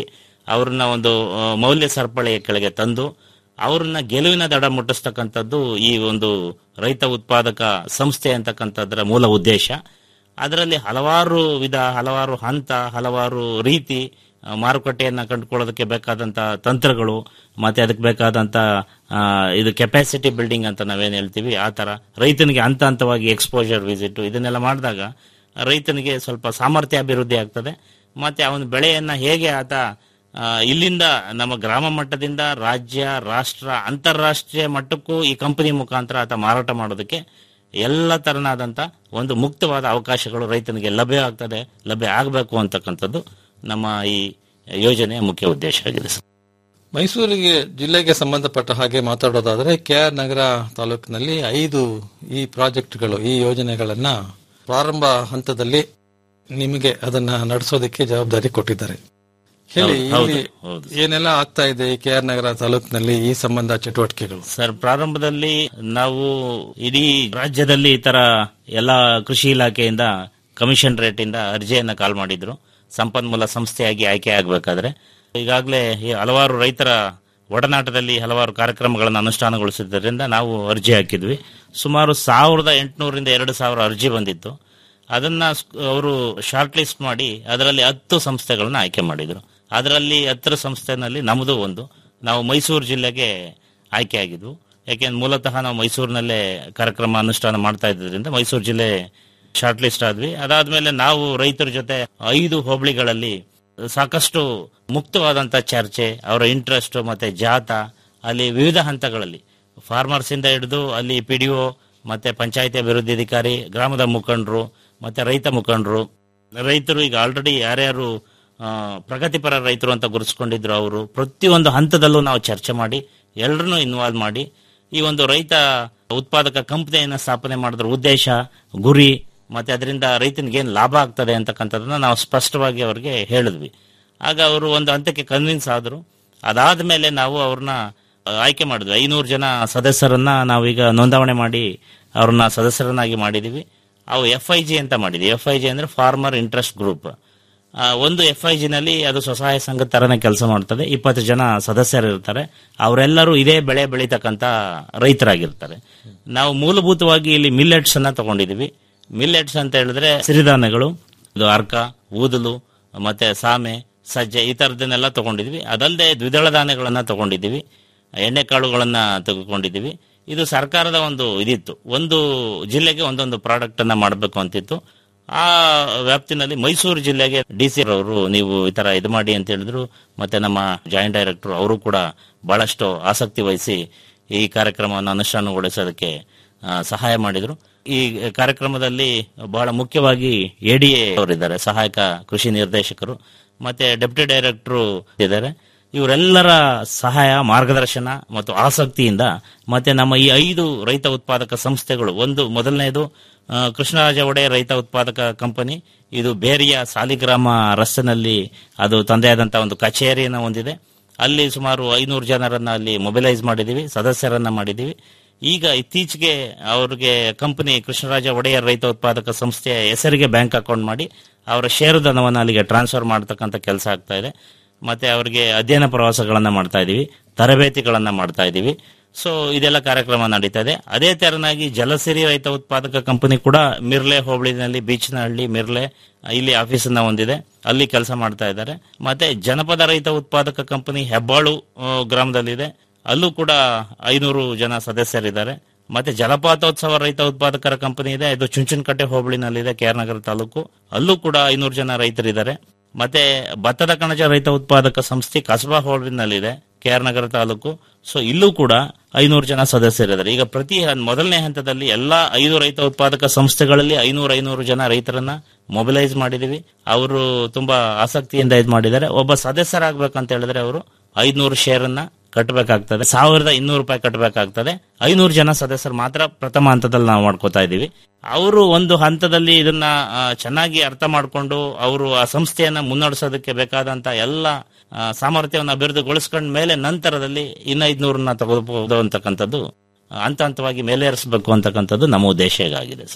ಅವ್ರನ್ನ ಒಂದು ಆ, ಮೌಲ್ಯ ಸರಪಳಿಯ ಕೆಳಗೆ ತಂದು ಅವ್ರನ್ನ ಗೆಲುವಿನ ದಡ ಮುಟ್ಟಿಸ್ತಕ್ಕಂಥದ್ದು ಈ ಒಂದು ರೈತ ಉತ್ಪಾದಕ ಸಂಸ್ಥೆ ಅಂತಕ್ಕಂಥದ್ರ ಮೂಲ ಉದ್ದೇಶ ಅದರಲ್ಲಿ ಹಲವಾರು ವಿಧ ಹಲವಾರು ಹಂತ ಹಲವಾರು ರೀತಿ ಆ, ಮಾರುಕಟ್ಟೆಯನ್ನ ಕಂಡುಕೊಳ್ಳೋದಕ್ಕೆ ಬೇಕಾದಂತ ತಂತ್ರಗಳು ಮತ್ತೆ ಅದಕ್ಕೆ ಬೇಕಾದಂತ ಆ, ಇದು ಕೆಪಾಸಿಟಿ ಬಿಲ್ಡಿಂಗ್ ಅಂತ ನಾವೇನ್ ಹೇಳ್ತೀವಿ ಆ ತರ ರೈತನಿಗೆ ಹಂತ ಹಂತವಾಗಿ ಎಕ್ಸ್ಪೋಜರ್ ವಿಸಿಟ್ ಇದನ್ನೆಲ್ಲ ಮಾಡಿದಾಗ ರೈತನಿಗೆ ಸ್ವಲ್ಪ ಸಾಮರ್ಥ್ಯ ಅಭಿವೃದ್ಧಿ ಆಗ್ತದೆ ಮತ್ತೆ ಅವನ ಬೆಳೆಯನ್ನ ಹೇಗೆ ಆತ ಆ, ಇಲ್ಲಿಂದ ನಮ್ಮ ಗ್ರಾಮ ಮಟ್ಟದಿಂದ ರಾಜ್ಯ ರಾಷ್ಟ್ರ ಅಂತಾರಾಷ್ಟ್ರೀಯ ಮಟ್ಟಕ್ಕೂ ಈ ಕಂಪನಿ ಮುಖಾಂತರ ಆತ ಮಾರಾಟ ಮಾಡೋದಕ್ಕೆ ಎಲ್ಲ ತರನಾದಂತ ಒಂದು ಮುಕ್ತವಾದ ಅವಕಾಶಗಳು ರೈತನಿಗೆ ಲಭ್ಯ ಆಗ್ತದೆ ಲಭ್ಯ ಆಗಬೇಕು ಅಂತಕ್ಕಂಥದ್ದು ನಮ್ಮ ಈ ಯೋಜನೆಯ ಮುಖ್ಯ ಉದ್ದೇಶ ಆಗಿದೆ ಸರ್ ಮೈಸೂರಿಗೆ ಜಿಲ್ಲೆಗೆ ಸಂಬಂಧಪಟ್ಟ ಹಾಗೆ ಮಾತಾಡೋದಾದ್ರೆ ಕೆ ಆರ್ ನಗರ ತಾಲೂಕಿನಲ್ಲಿ ಐದು ಈ ಪ್ರಾಜೆಕ್ಟ್ಗಳು ಈ ಯೋಜನೆಗಳನ್ನ ಪ್ರಾರಂಭ ಹಂತದಲ್ಲಿ ನಿಮಗೆ ಅದನ್ನ ನಡೆಸೋದಕ್ಕೆ ಜವಾಬ್ದಾರಿ ಕೊಟ್ಟಿದ್ದಾರೆ ಹೇಳಿ ಹೌದು, ಇಲ್ಲಿ ಹೌದು. ಏನೆಲ್ಲ ಆಗ್ತಾ ಇದೆ ಈ ಕೆ ಆರ್ ನಗರ ತಾಲೂಕಿನಲ್ಲಿ ಈ ಸಂಬಂಧ ಚಟುವಟಿಕೆಗಳು ಸರ್ ಪ್ರಾರಂಭದಲ್ಲಿ ನಾವು ಇಡೀ ರಾಜ್ಯದಲ್ಲಿ ಈ ತರ ಎಲ್ಲ ಕೃಷಿ ಇಲಾಖೆಯಿಂದ ಕಮಿಷನ್ ರೇಟ್ ಇಂದ ಅರ್ಜಿಯನ್ನ ಕಾಲ್ ಮಾಡಿದ್ರು ಸಂಪನ್ಮೂಲ ಸಂಸ್ಥೆಯಾಗಿ ಆಯ್ಕೆ ಆಗಬೇಕಾದ್ರೆ ಈಗಾಗಲೇ ಈ ಹಲವಾರು ರೈತರ ಒಡನಾಟದಲ್ಲಿ ಹಲವಾರು ಕಾರ್ಯಕ್ರಮಗಳನ್ನು ಅನುಷ್ಠಾನಗೊಳಿಸಿದ್ದರಿಂದ ನಾವು ಅರ್ಜಿ ಹಾಕಿದ್ವಿ ಸುಮಾರು ಸಾವಿರದ ಎಂಟುನೂರಿಂದ ಎರಡು ಸಾವಿರ ಅರ್ಜಿ ಬಂದಿತ್ತು ಅದನ್ನ ಅವರು ಶಾರ್ಟ್ ಲಿಸ್ಟ್ ಮಾಡಿ ಅದರಲ್ಲಿ ಹತ್ತು ಸಂಸ್ಥೆಗಳನ್ನ ಆಯ್ಕೆ ಮಾಡಿದ್ರು ಅದರಲ್ಲಿ ಹತ್ತರ ಸಂಸ್ಥೆನಲ್ಲಿ ನಮ್ಮದು ಒಂದು ನಾವು ಮೈಸೂರು ಜಿಲ್ಲೆಗೆ ಆಯ್ಕೆ ಆಗಿದ್ವು ಯಾಕೆಂದ್ರೆ ಮೂಲತಃ ನಾವು ಮೈಸೂರಿನಲ್ಲೇ ಕಾರ್ಯಕ್ರಮ ಅನುಷ್ಠಾನ ಮಾಡ್ತಾ ಇದ್ದರಿಂದ ಮೈಸೂರು ಜಿಲ್ಲೆ ಶಾರ್ಟ್ ಲಿಸ್ಟ್ ಆದ್ವಿ ಅದಾದ್ಮೇಲೆ ನಾವು ರೈತರ ಜೊತೆ ಐದು ಹೋಬಳಿಗಳಲ್ಲಿ ಸಾಕಷ್ಟು ಮುಕ್ತವಾದಂತ ಚರ್ಚೆ ಅವರ ಇಂಟ್ರೆಸ್ಟ್ ಮತ್ತೆ ಜಾತ ಅಲ್ಲಿ ವಿವಿಧ ಹಂತಗಳಲ್ಲಿ ಫಾರ್ಮರ್ಸ್ ಇಂದ ಹಿಡಿದು ಅಲ್ಲಿ ಪಿಡಿಒ ಮತ್ತೆ ಪಂಚಾಯತಿ ಅಭಿವೃದ್ಧಿ ಅಧಿಕಾರಿ ಗ್ರಾಮದ ಮುಖಂಡರು ಮತ್ತೆ ರೈತ ಮುಖಂಡರು ರೈತರು ಈಗ ಆಲ್ರೆಡಿ ಯಾರ್ಯಾರು ಆ, ಪ್ರಗತಿಪರ ರೈತರು ಅಂತ ಗುರುತಿಸ್ಕೊಂಡಿದ್ರು ಅವರು ಪ್ರತಿಯೊಂದು ಹಂತದಲ್ಲೂ ನಾವು ಚರ್ಚೆ ಮಾಡಿ ಎಲ್ಲರನ್ನೂ ಇನ್ವಾಲ್ವ್ ಮಾಡಿ ಈ ಒಂದು ರೈತ ಉತ್ಪಾದಕ ಕಂಪನಿಯನ್ನ ಸ್ಥಾಪನೆ ಮಾಡಿದ್ರ ಉದ್ದೇಶ ಗುರಿ ಮತ್ತೆ ಅದರಿಂದ ರೈತನಿಗೆ ಏನು ಲಾಭ ಆಗ್ತದೆ ಅಂತಕ್ಕಂಥದ್ದನ್ನ ನಾವು ಸ್ಪಷ್ಟವಾಗಿ ಅವರಿಗೆ ಹೇಳಿದ್ವಿ ಆಗ ಅವರು ಒಂದು ಹಂತಕ್ಕೆ ಕನ್ವಿನ್ಸ್ ಆದರು ಅದಾದ ಮೇಲೆ ನಾವು ಅವ್ರನ್ನ ಆಯ್ಕೆ ಮಾಡಿದ್ವಿ ಐನೂರು ಜನ ಸದಸ್ಯರನ್ನ ನಾವೀಗ ನೋಂದಾವಣೆ ಮಾಡಿ ಅವ್ರನ್ನ ಸದಸ್ಯರನ್ನಾಗಿ ಮಾಡಿದೀವಿ ಅವು ಎಫ್ ಐ ಜಿ ಅಂತ ಮಾಡಿದ್ವಿ ಎಫ್ ಐ ಜಿ ಅಂದ್ರೆ ಫಾರ್ಮರ್ ಇಂಟ್ರೆಸ್ಟ್ ಗ್ರೂಪ್ ಆ, ಒಂದು ಎಫ್ ಐ ಜಿನಲ್ಲಿ ಅದು ಸ್ವಸಹಾಯ ಸಂಘದ ತರನೇ ಕೆಲಸ ಮಾಡ್ತದೆ ಇಪ್ಪತ್ತು ಜನ ಸದಸ್ಯರು ಇರ್ತಾರೆ ಅವರೆಲ್ಲರೂ ಇದೇ ಬೆಳೆ ಬೆಳೀತಕ್ಕಂತ ರೈತರಾಗಿರ್ತಾರೆ ನಾವು ಮೂಲಭೂತವಾಗಿ ಇಲ್ಲಿ ಮಿಲ್ಲೆಟ್ಸ್ ಅನ್ನ ತಗೊಂಡಿದೀವಿ ಮಿಲ್ಲೆಟ್ಸ್ ಅಂತ ಹೇಳಿದ್ರೆ ಸಿರಿಧಾನ್ಯಗಳು ಇದು ಅರ್ಕ ಊದಲು ಮತ್ತೆ ಸಾಮೆ ಸಜ್ಜೆ ಈ ತರದನ್ನೆಲ್ಲ ತಗೊಂಡಿದ್ವಿ ಅದಲ್ಲದೆ ದ್ವಿದಳ ಧಾನ್ಯಗಳನ್ನ ತಗೊಂಡಿದ್ದೀವಿ ಎಣ್ಣೆ ಕಾಳುಗಳನ್ನ ತೆಗೆದುಕೊಂಡಿದ್ದೀವಿ ಇದು ಸರ್ಕಾರದ ಒಂದು ಇದಿತ್ತು ಒಂದು ಜಿಲ್ಲೆಗೆ ಒಂದೊಂದು ಪ್ರಾಡಕ್ಟ್ ಅನ್ನ ಮಾಡಬೇಕು ಅಂತಿತ್ತು ಆ ವ್ಯಾಪ್ತಿನಲ್ಲಿ ಮೈಸೂರು ಜಿಲ್ಲೆಗೆ ಡಿ ಸಿ ಅವರು ನೀವು ಈ ತರ ಇದು ಮಾಡಿ ಅಂತ ಹೇಳಿದ್ರು ಮತ್ತೆ ನಮ್ಮ ಜಾಯಿಂಟ್ ಡೈರೆಕ್ಟರ್ ಅವರು ಕೂಡ ಬಹಳಷ್ಟು ಆಸಕ್ತಿ ವಹಿಸಿ ಈ ಕಾರ್ಯಕ್ರಮವನ್ನು ಅನುಷ್ಠಾನಗೊಳಿಸೋದಕ್ಕೆ ಆ, ಸಹಾಯ ಮಾಡಿದ್ರು ಈ ಕಾರ್ಯಕ್ರಮದಲ್ಲಿ ಬಹಳ ಮುಖ್ಯವಾಗಿ ಎಡಿಎ ಅವರಿದ್ದಾರೆ ಸಹಾಯಕ ಕೃಷಿ ನಿರ್ದೇಶಕರು ಮತ್ತೆ ಡೆಪ್ಯೂಟಿ ಡೈರೆಕ್ಟರ್ ಇದ್ದಾರೆ ಇವರೆಲ್ಲರ ಸಹಾಯ ಮಾರ್ಗದರ್ಶನ ಮತ್ತು ಆಸಕ್ತಿಯಿಂದ ಮತ್ತೆ ನಮ್ಮ ಈ ಐದು ರೈತ ಉತ್ಪಾದಕ ಸಂಸ್ಥೆಗಳು ಒಂದು ಮೊದಲನೇದು ಆ, ಕೃಷ್ಣರಾಜ ಒಡೆಯರ್ ರೈತ ಉತ್ಪಾದಕ ಕಂಪನಿ ಇದು ಬೇರಿಯ ಸಾಲಿಗ್ರಾಮ ರಸ್ತೆನಲ್ಲಿ ಅದು ತಂದೆಯಾದಂತಹ ಒಂದು ಕಚೇರಿಯನ್ನು ಹೊಂದಿದೆ ಅಲ್ಲಿ ಸುಮಾರು ಐನೂರು ಜನರನ್ನ ಅಲ್ಲಿ ಮೊಬಿಲೈಸ್ ಮಾಡಿದೀವಿ ಸದಸ್ಯರನ್ನ ಮಾಡಿದೀವಿ ಈಗ ಇತ್ತೀಚೆಗೆ ಅವ್ರಿಗೆ ಕಂಪನಿ ಕೃಷ್ಣರಾಜ ಒಡೆಯರ್ ರೈತ ಉತ್ಪಾದಕ ಸಂಸ್ಥೆಯ ಹೆಸರಿಗೆ ಬ್ಯಾಂಕ್ ಅಕೌಂಟ್ ಮಾಡಿ ಅವರ ಷೇರುಧನವನ್ನು ಅಲ್ಲಿಗೆ ಟ್ರಾನ್ಸ್ಫರ್ ಮಾಡತಕ್ಕಂಥ ಕೆಲಸ ಆಗ್ತಾ ಇದೆ ಮತ್ತೆ ಅವರಿಗೆ ಅಧ್ಯಯನ ಪ್ರವಾಸಗಳನ್ನ ಮಾಡ್ತಾ ಇದೀವಿ ತರಬೇತಿಗಳನ್ನ ಮಾಡ್ತಾ ಇದೀವಿ ಸೊ ಇದೆಲ್ಲ ಕಾರ್ಯಕ್ರಮ ನಡೀತಾ ಇದೆ ಅದೇ ತೆರನಾಗಿ ಜಲಸಿರಿ ರೈತ ಉತ್ಪಾದಕ ಕಂಪನಿ ಕೂಡ ಮಿರ್ಲೆ ಹೋಬಳಿನಲ್ಲಿ ಬೀಚ್ನಹಳ್ಳಿ ಮಿರ್ಲೆ ಇಲ್ಲಿ ಆಫೀಸ್ ಅನ್ನ ಹೊಂದಿದೆ ಅಲ್ಲಿ ಕೆಲಸ ಮಾಡ್ತಾ ಇದ್ದಾರೆ ಮತ್ತೆ ಜನಪದ ರೈತ ಉತ್ಪಾದಕ ಕಂಪನಿ ಹೆಬ್ಬಾಳು ಆ, ಗ್ರಾಮದಲ್ಲಿದೆ ಅಲ್ಲೂ ಕೂಡ ಐನೂರು ಜನ ಸದಸ್ಯರಿದ್ದಾರೆ ಮತ್ತೆ ಜಲಪಾತೋತ್ಸವ ರೈತ ಉತ್ಪಾದಕರ ಕಂಪನಿ ಇದೆ ಇದು ಚುಂಚನಕಟ್ಟೆ ಹೋಬಳಿನಲ್ಲಿದೆ ನಗರ ತಾಲೂಕು ಅಲ್ಲೂ ಕೂಡ ಐನೂರು ಜನ ರೈತರಿದ್ದಾರೆ ಮತ್ತೆ ಭತ್ತದ ಕಣಜ ರೈತ ಉತ್ಪಾದಕ ಸಂಸ್ಥೆ ಕಸಬಾ ಹೋಬಳಿನಲ್ಲಿದೆ ನಗರ ತಾಲೂಕು ಸೊ ಇಲ್ಲೂ ಕೂಡ ಐನೂರು ಜನ ಸದಸ್ಯರಿದ್ದಾರೆ ಈಗ ಪ್ರತಿ ಹನ್- ಮೊದಲನೇ ಹಂತದಲ್ಲಿ ಎಲ್ಲಾ ಐದು ರೈತ ಉತ್ಪಾದಕ ಸಂಸ್ಥೆಗಳಲ್ಲಿ ಐನೂರು ಐನೂರು ಜನ ರೈತರನ್ನ ಮೊಬಿಲೈಸ್ ಮಾಡಿದೀವಿ ಅವರು ತುಂಬಾ ಆಸಕ್ತಿಯಿಂದ ಇದು ಮಾಡಿದ್ದಾರೆ ಒಬ್ಬ ಸದಸ್ಯರಾಗಬೇಕಂತ ಹೇಳಿದ್ರೆ ಅವರು ಐದ್ನೂರು ಶೇರ್ ಅನ್ನ ಕಟ್ಟಬೇಕಾಗ್ತದೆ ಸಾವಿರದ ಇನ್ನೂರು ರೂಪಾಯಿ ಕಟ್ಟಬೇಕಾಗ್ತದೆ ಐನೂರು ಜನ ಸದಸ್ಯರು ಮಾತ್ರ ಪ್ರಥಮ ಹಂತದಲ್ಲಿ ನಾವು ಮಾಡ್ಕೋತಾ ಇದೀವಿ ಅವರು ಒಂದು ಹಂತದಲ್ಲಿ ಇದನ್ನ ಆ, ಚೆನ್ನಾಗಿ ಅರ್ಥ ಮಾಡಿಕೊಂಡು ಅವರು ಆ ಸಂಸ್ಥೆಯನ್ನ ಮುನ್ನಡೆಸೋದಕ್ಕೆ ಬೇಕಾದಂತ ಎಲ್ಲ ಆ, ಸಾಮರ್ಥ್ಯವನ್ನು ಅಭಿವೃದ್ಧಿಗೊಳಿಸ್ಕೊಂಡ ಮೇಲೆ ನಂತರದಲ್ಲಿ ಇನ್ನ ಐದ್ನೂರನ್ನ ತಗೋಬಹುದು ಅಂತಕ್ಕಂಥದ್ದು ಹಂತ ಹಂತವಾಗಿ ಮೇಲೇರಿಸಬೇಕು ಅಂತಕ್ಕಂಥದ್ದು ನಮ್ಮ ಉದ್ದೇಶ ಆಗಿದೆ ಸರ್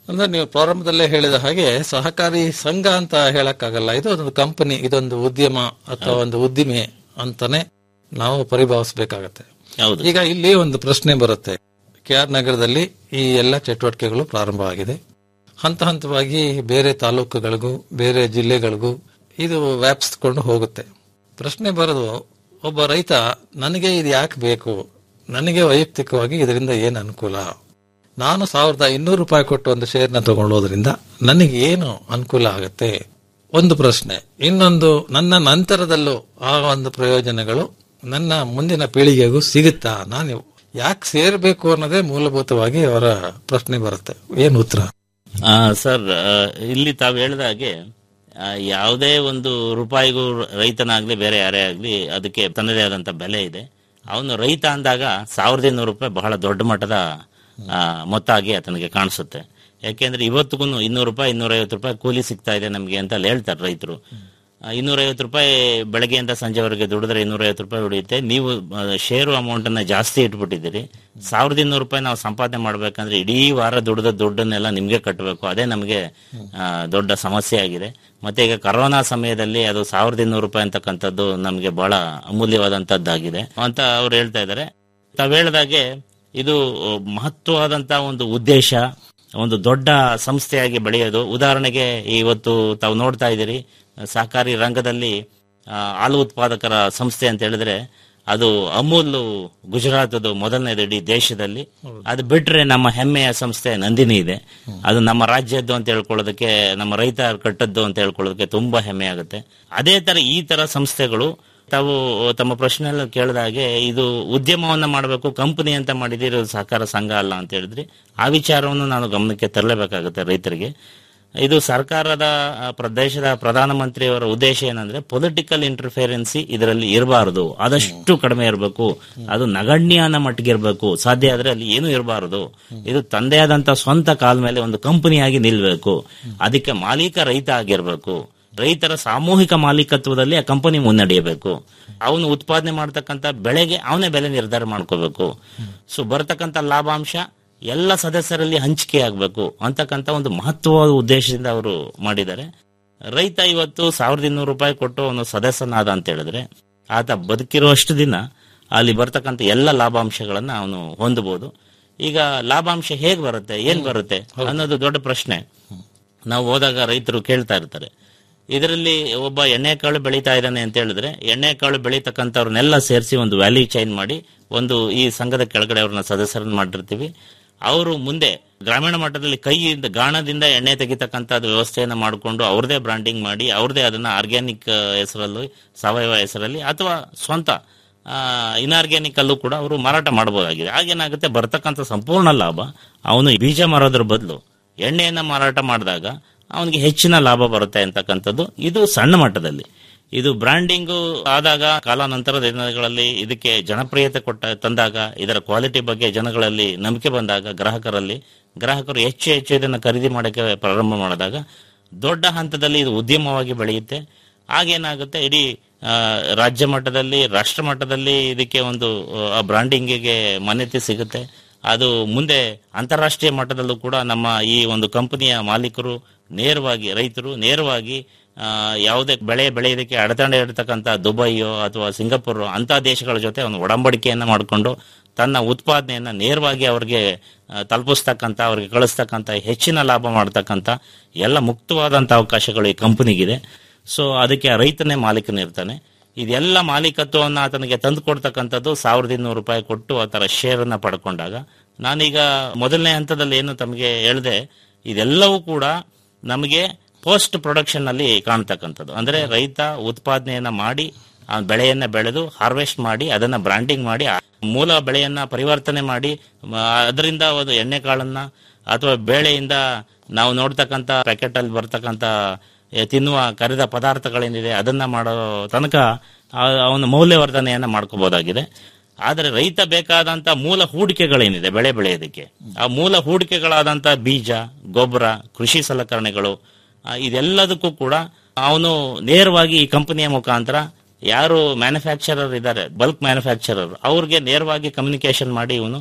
ಅಂದ್ರೆ ನೀವು ಪ್ರಾರಂಭದಲ್ಲೇ ಹೇಳಿದ ಹಾಗೆ ಸಹಕಾರಿ ಸಂಘ ಅಂತ ಹೇಳಕ್ಕಾಗಲ್ಲ ಇದು ಒಂದು ಕಂಪನಿ ಇದೊಂದು ಉದ್ಯಮ ಅಥವಾ ಒಂದು ಉದ್ದಿಮೆ ಅಂತಾನೆ ನಾವು ಪರಿಭಾವಿಸಬೇಕಾಗತ್ತೆ ಹೌದು ಈಗ ಇಲ್ಲಿ ಒಂದು ಪ್ರಶ್ನೆ ಬರುತ್ತೆ ಕೆ ಆರ್ ನಗರದಲ್ಲಿ ಈ ಎಲ್ಲ ಚಟುವಟಿಕೆಗಳು ಪ್ರಾರಂಭವಾಗಿದೆ ಹಂತ ಹಂತವಾಗಿ ಬೇರೆ ತಾಲೂಕುಗಳಿಗೂ ಬೇರೆ ಜಿಲ್ಲೆಗಳಿಗೂ ಇದು ವ್ಯಾಪಿಸ್ಕೊಂಡು ಹೋಗುತ್ತೆ ಪ್ರಶ್ನೆ ಬರೋದು ಒಬ್ಬ ರೈತ ನನಗೆ ಇದು ಯಾಕೆ ಬೇಕು ನನಗೆ ವೈಯಕ್ತಿಕವಾಗಿ ಇದರಿಂದ ಏನು ಅನುಕೂಲ ನಾನು ಸಾವಿರದ ಇನ್ನೂರು ರೂಪಾಯಿ ಕೊಟ್ಟು ಒಂದು ಶೇರ್ನ ತಗೊಳ್ಳೋದ್ರಿಂದ ನನಗೆ ಏನು ಅನುಕೂಲ ಆಗುತ್ತೆ ಒಂದು ಪ್ರಶ್ನೆ ಇನ್ನೊಂದು ನನ್ನ ನಂತರದಲ್ಲೂ ಆ ಒಂದು ಪ್ರಯೋಜನಗಳು ನನ್ನ ಮುಂದಿನ ಪೀಳಿಗೆಗೂ ಸಿಗುತ್ತಾ ನಾನು ಯಾಕೆ ಸೇರ್ಬೇಕು ಅನ್ನೋದೇ ಮೂಲಭೂತವಾಗಿ ಅವರ ಪ್ರಶ್ನೆ ಬರುತ್ತೆ ಏನು ಉತ್ತರ ಆ, ಸರ್ ಆ, ಇಲ್ಲಿ ತಾವು ಹೇಳಿದ ಹಾಗೆ ಆ, ಯಾವುದೇ ಒಂದು ರೂಪಾಯಿಗೂ ರೈತನಾಗ್ಲಿ ಬೇರೆ ಯಾರೇ ಆಗ್ಲಿ ಅದಕ್ಕೆ ತನ್ನದೇ ಆದಂತ ಬೆಲೆ ಇದೆ ಅವನು ರೈತ ಅಂದಾಗ ಸಾವಿರದ ಇನ್ನೂರು ರೂಪಾಯಿ ಬಹಳ ದೊಡ್ಡ ಮಟ್ಟದ ಆ, ಮೊತ್ತ ಆಗಿ ಆತನಿಗೆ ಕಾಣಿಸುತ್ತೆ ಯಾಕೆಂದ್ರೆ ಇವತ್ತಿಗೂ ಇನ್ನೂರು ರೂಪಾಯಿ ಇನ್ನೂರೈವತ್ತು ರೂಪಾಯಿ ಕೂಲಿ ಸಿಗ್ತಾ ಇದೆ ನಮಗೆ ಅಂತ ಅಲ್ಲಿ ಹೇಳ್ತಾರೆ ರೈತರು ಇನ್ನೂರೈವತ್ತು ರೂಪಾಯಿ ಬೆಳಗ್ಗೆಯಿಂದ ಸಂಜೆವರೆಗೆ ದುಡಿದ್ರೆ ಇನ್ನೂರೈವತ್ತು ರೂಪಾಯಿ ಉಳಿಯುತ್ತೆ ನೀವು ಆ, ಷೇರು ಅಮೌಂಟ್ ಅನ್ನ ಜಾಸ್ತಿ ಇಟ್ಬಿಟ್ಟಿದ್ದೀರಿ ಸಾವಿರದ ಇನ್ನೂರು ರೂಪಾಯಿ ನಾವು ಸಂಪಾದನೆ ಮಾಡ್ಬೇಕಂದ್ರೆ ಇಡೀ ವಾರ ದುಡಿದ ದುಡ್ಡನ್ನೆಲ್ಲ ನಿಮ್ಗೆ ಕಟ್ಟಬೇಕು ಅದೇ ನಮಗೆ ಆ, ದೊಡ್ಡ ಸಮಸ್ಯೆ ಆಗಿದೆ ಮತ್ತೆ ಈಗ ಕರೋನಾ ಸಮಯದಲ್ಲಿ ಅದು ಸಾವಿರದ ಇನ್ನೂರು ರೂಪಾಯಿ ಅಂತಕ್ಕಂಥದ್ದು ನಮಗೆ ಬಹಳ ಅಮೂಲ್ಯವಾದಂತದ್ದಾಗಿದೆ ಅಂತ ಅವ್ರು ಹೇಳ್ತಾ ಇದ್ದಾರೆ ತಾವ್ ಹೇಳ್ದಾಗೆ ಇದು ಮಹತ್ವವಾದಂತ ಒಂದು ಉದ್ದೇಶ ಒಂದು ದೊಡ್ಡ ಸಂಸ್ಥೆಯಾಗಿ ಬೆಳೆಯೋದು ಉದಾಹರಣೆಗೆ ಇವತ್ತು ತಾವು ನೋಡ್ತಾ ಇದ್ದೀರಿ ಸಹಕಾರಿ ರಂಗದಲ್ಲಿ ಆ, ಹಾಲು ಉತ್ಪಾದಕರ ಸಂಸ್ಥೆ ಅಂತ ಹೇಳಿದ್ರೆ ಅದು ಅಮೂಲ್ ಗುಜರಾತದು ಮೊದಲನೇದು ಇಡೀ ದೇಶದಲ್ಲಿ ಅದು ಬಿಟ್ರೆ ನಮ್ಮ ಹೆಮ್ಮೆಯ ಸಂಸ್ಥೆ ನಂದಿನಿ ಇದೆ ಅದು ನಮ್ಮ ರಾಜ್ಯದ್ದು ಅಂತ ಹೇಳ್ಕೊಳ್ಳೋದಕ್ಕೆ ನಮ್ಮ ರೈತ ಕಟ್ಟದ್ದು ಅಂತ ಹೇಳ್ಕೊಳ್ಳೋದಕ್ಕೆ ತುಂಬಾ ಹೆಮ್ಮೆ ಆಗುತ್ತೆ ಅದೇ ತರ ಈ ತರ ಸಂಸ್ಥೆಗಳು ತಾವು ತಮ್ಮ ಪ್ರಶ್ನೆಲ್ಲ ಕೇಳಿದ ಹಾಗೆ ಇದು ಉದ್ಯಮವನ್ನ ಮಾಡಬೇಕು ಕಂಪನಿ ಅಂತ ಮಾಡಿದ್ರೆ ಇದು ಸಹಕಾರ ಸಂಘ ಅಲ್ಲ ಅಂತ ಹೇಳಿದ್ರಿ ಆ ವಿಚಾರವನ್ನು ನಾನು ಗಮನಕ್ಕೆ ತರಲೇಬೇಕಾಗುತ್ತೆ ರೈತರಿಗೆ ಇದು ಸರ್ಕಾರದ ಆ, ಪ್ರದೇಶದ ಪ್ರಧಾನಮಂತ್ರಿಯವರ ಉದ್ದೇಶ ಏನಂದ್ರೆ ಪೊಲಿಟಿಕಲ್ ಇಂಟರ್ಫಿಯರೆನ್ಸಿ ಇದರಲ್ಲಿ ಇರಬಾರದು ಆದಷ್ಟು ಕಡಿಮೆ ಇರಬೇಕು ಅದು ನಗಣ್ಯ ಅನ್ನೋ ಮಟ್ಟಿಗೆ ಇರಬೇಕು ಸಾಧ್ಯ ಆದ್ರೆ ಅಲ್ಲಿ ಏನೂ ಇರಬಾರದು ಇದು ತಂದೆ ಆದಂತ ಸ್ವಂತ ಕಾಲ ಮೇಲೆ ಒಂದು ಕಂಪನಿಯಾಗಿ ನಿಲ್ಬೇಕು ಅದಕ್ಕೆ ಮಾಲೀಕ ರೈತ ಆಗಿರ್ಬೇಕು ರೈತರ ಸಾಮೂಹಿಕ ಮಾಲೀಕತ್ವದಲ್ಲಿ ಆ ಕಂಪನಿ ಮುನ್ನಡೆಯಬೇಕು ಅವನು ಉತ್ಪಾದನೆ ಮಾಡ್ತಕ್ಕಂಥ ಬೆಳೆಗೆ ಅವನೇ ಬೆಲೆ ನಿರ್ಧಾರ ಮಾಡ್ಕೋಬೇಕು ಸೊ ಬರ್ತಕ್ಕಂಥ ಲಾಭಾಂಶ ಎಲ್ಲ ಸದಸ್ಯರಲ್ಲಿ ಹಂಚಿಕೆ ಆಗಬೇಕು ಅಂತಕ್ಕಂಥ ಒಂದು ಮಹತ್ವವಾದ ಉದ್ದೇಶದಿಂದ ಅವರು ಮಾಡಿದ್ದಾರೆ ರೈತ ಇವತ್ತು ಸಾವಿರದ ಇನ್ನೂರು ರೂಪಾಯಿ ಕೊಟ್ಟು ಅವನು ಸದಸ್ಯನಾದ ಅಂತ ಹೇಳಿದ್ರೆ ಆತ ಬದುಕಿರುವಷ್ಟು ದಿನ ಅಲ್ಲಿ ಬರ್ತಕ್ಕಂಥ ಎಲ್ಲ ಲಾಭಾಂಶಗಳನ್ನ ಅವನು ಹೊಂದಬಹುದು ಈಗ ಲಾಭಾಂಶ ಹೇಗ್ ಬರುತ್ತೆ ಏನ್ ಬರುತ್ತೆ ಅನ್ನೋದು ದೊಡ್ಡ ಪ್ರಶ್ನೆ ನಾವು ಹೋದಾಗ ರೈತರು ಕೇಳ್ತಾ ಇರ್ತಾರೆ ಇದರಲ್ಲಿ ಒಬ್ಬ ಎಣ್ಣೆಕಾಳು ಬೆಳೀತಾ ಇದ್ದಾನೆ ಅಂತ ಹೇಳಿದ್ರೆ ಎಣ್ಣೆಕಾಳು ಬೆಳೀತಕ್ಕಂಥವ್ರನ್ನೆಲ್ಲ ಸೇರಿಸಿ ಒಂದು ವ್ಯಾಲ್ಯೂ ಚೈನ್ ಮಾಡಿ ಒಂದು ಈ ಸಂಘದ ಕೆಳಗಡೆ ಅವ್ರನ್ನ ಸದಸ್ಯರನ್ನ ಮಾಡಿರ್ತೀವಿ ಅವರು ಮುಂದೆ ಗ್ರಾಮೀಣ ಮಟ್ಟದಲ್ಲಿ ಕೈಯಿಂದ ಗಾಣದಿಂದ ಎಣ್ಣೆ ತೆಗಿತಕ್ಕಂಥದ್ದು ವ್ಯವಸ್ಥೆಯನ್ನ ಮಾಡಿಕೊಂಡು ಅವ್ರದೇ ಬ್ರಾಂಡಿಂಗ್ ಮಾಡಿ ಅವ್ರದೇ ಅದನ್ನ ಆರ್ಗ್ಯಾನಿಕ್ ಹೆಸರಲ್ಲಿ ಸಾವಯವ ಹೆಸರಲ್ಲಿ ಅಥವಾ ಸ್ವಂತ ಇನ್ಆರ್ಗ್ಯಾನಿಕ್ ಅಲ್ಲೂ ಕೂಡ ಅವರು ಮಾರಾಟ ಮಾಡಬಹುದಾಗಿದೆ ಆಗೇನಾಗುತ್ತೆ ಬರ್ತಕ್ಕಂಥ ಸಂಪೂರ್ಣ ಲಾಭ ಅವನು ಬೀಜ ಮಾರೋದ್ರ ಬದಲು ಎಣ್ಣೆಯನ್ನ ಮಾರಾಟ ಮಾಡಿದಾಗ ಅವನಿಗೆ ಹೆಚ್ಚಿನ ಲಾಭ ಬರುತ್ತೆ ಅಂತಕ್ಕಂಥದ್ದು ಇದು ಸಣ್ಣ ಮಟ್ಟದಲ್ಲಿ ಇದು ಬ್ರಾಂಡಿಂಗು ಆದಾಗ ಕಾಲಾನಂತರದ ದಿನಗಳಲ್ಲಿ ಇದಕ್ಕೆ ಜನಪ್ರಿಯತೆ ಕೊಟ್ಟ ತಂದಾಗ ಇದರ ಕ್ವಾಲಿಟಿ ಬಗ್ಗೆ ಜನಗಳಲ್ಲಿ ನಂಬಿಕೆ ಬಂದಾಗ ಗ್ರಾಹಕರಲ್ಲಿ ಗ್ರಾಹಕರು ಹೆಚ್ಚು ಹೆಚ್ಚು ಇದನ್ನು ಖರೀದಿ ಮಾಡೋಕ್ಕೆ ಪ್ರಾರಂಭ ಮಾಡಿದಾಗ ದೊಡ್ಡ ಹಂತದಲ್ಲಿ ಇದು ಉದ್ಯಮವಾಗಿ ಬೆಳೆಯುತ್ತೆ ಆಗೇನಾಗುತ್ತೆ ಇಡೀ ಆ, ರಾಜ್ಯ ಮಟ್ಟದಲ್ಲಿ ರಾಷ್ಟ್ರ ಮಟ್ಟದಲ್ಲಿ ಇದಕ್ಕೆ ಒಂದು ಆ, ಬ್ರಾಂಡಿಂಗಿಗೆ ಮಾನ್ಯತೆ ಸಿಗುತ್ತೆ ಅದು ಮುಂದೆ ಅಂತಾರಾಷ್ಟ್ರೀಯ ಮಟ್ಟದಲ್ಲೂ ಕೂಡ ನಮ್ಮ ಈ ಒಂದು ಕಂಪನಿಯ ಮಾಲೀಕರು ನೇರವಾಗಿ ರೈತರು ನೇರವಾಗಿ ಆ, ಯಾವುದೇ ಬೆಳೆ ಬೆಳೆಯೋದಕ್ಕೆ ಅಡೆತಡೆ ಇರತಕ್ಕಂಥ ದುಬೈಯೋ ಅಥವಾ ಸಿಂಗಾಪುರ್ ಅಂತ ದೇಶಗಳ ಜೊತೆ ಅವನು ಒಡಂಬಡಿಕೆಯನ್ನ ಮಾಡಿಕೊಂಡು ತನ್ನ ಉತ್ಪಾದನೆಯನ್ನ ನೇರವಾಗಿ ಅವ್ರಿಗೆ ಆ, ತಲುಪಿಸ್ತಕ್ಕಂಥ ಅವ್ರಿಗೆ ಕಳಿಸ್ತಕ್ಕಂಥ ಹೆಚ್ಚಿನ ಲಾಭ ಮಾಡ್ತಕ್ಕಂಥ ಎಲ್ಲ ಮುಕ್ತವಾದಂಥ ಅವಕಾಶಗಳು ಈ ಕಂಪನಿಗಿದೆ ಸೊ ಅದಕ್ಕೆ ಆ ರೈತನೇ ಮಾಲೀಕನಿರ್ತಾನೆ ಇದೆಲ್ಲ ಮಾಲೀಕತ್ವವನ್ನು ಆತನಿಗೆ ತಂದು ಕೊಡ್ತಕ್ಕಂಥದ್ದು ಸಾವಿರದ ಇನ್ನೂರು ರೂಪಾಯಿ ಕೊಟ್ಟು ಆ ಥರ ಶೇರನ್ನ ಪಡ್ಕೊಂಡಾಗ ನಾನೀಗ ಮೊದಲನೇ ಹಂತದಲ್ಲಿ ಏನು ತಮಗೆ ಹೇಳಿದೆ ಇದೆಲ್ಲವೂ ಕೂಡ ನಮಗೆ ಪೋಸ್ಟ್ ಪ್ರೊಡಕ್ಷನ್ ಅಲ್ಲಿ ಕಾಣ್ತಕ್ಕಂಥದ್ದು ಅಂದ್ರೆ ರೈತ ಉತ್ಪಾದನೆಯನ್ನ ಮಾಡಿ ಆ ಬೆಳೆಯನ್ನ ಬೆಳೆದು ಹಾರ್ವೆಸ್ಟ್ ಮಾಡಿ ಅದನ್ನ ಬ್ರಾಂಡಿಂಗ್ ಮಾಡಿ ಆ ಮೂಲ ಬೆಳೆಯನ್ನ ಪರಿವರ್ತನೆ ಮಾಡಿ ಮ, ಅದರಿಂದ ಒಂದು ಎಣ್ಣೆ ಕಾಳನ್ನ ಅಥವಾ ಬೇಳೆಯಿಂದ ನಾವು ನೋಡ್ತಕ್ಕಂಥ ಪ್ಯಾಕೆಟ್ ಅಲ್ಲಿ ಬರ್ತಕ್ಕಂಥ ಎ, ತಿನ್ನುವ ಕರಿದ ಪದಾರ್ಥಗಳೇನಿದೆ ಅದನ್ನ ಮಾಡೋ ತನಕ ಆ- ಅವನ ಮೌಲ್ಯವರ್ಧನೆಯನ್ನ ಮಾಡ್ಕೋಬಹುದಾಗಿದೆ ಆದರೆ ರೈತ ಬೇಕಾದಂತ ಮೂಲ ಹೂಡಿಕೆಗಳೇನಿದೆ ಬೆಳೆ ಬೆಳೆಯೋದಕ್ಕೆ ಆ ಮೂಲ ಹೂಡಿಕೆಗಳಾದಂತ ಬೀಜ ಗೊಬ್ಬರ ಕೃಷಿ ಸಲಕರಣೆಗಳು ಆ, ಇದೆಲ್ಲದಕ್ಕೂ ಕೂಡ ಅವನು ನೇರವಾಗಿ ಈ ಕಂಪನಿಯ ಮುಖಾಂತರ ಯಾರು ಮ್ಯಾನುಫ್ಯಾಕ್ಚರರ್ ಇದ್ದಾರೆ ಬಲ್ಕ್ ಮ್ಯಾನುಫ್ಯಾಕ್ಚರರ್ ಅವ್ರಿಗೆ ನೇರವಾಗಿ ಕಮ್ಯುನಿಕೇಶನ್ ಮಾಡಿ ಇವನು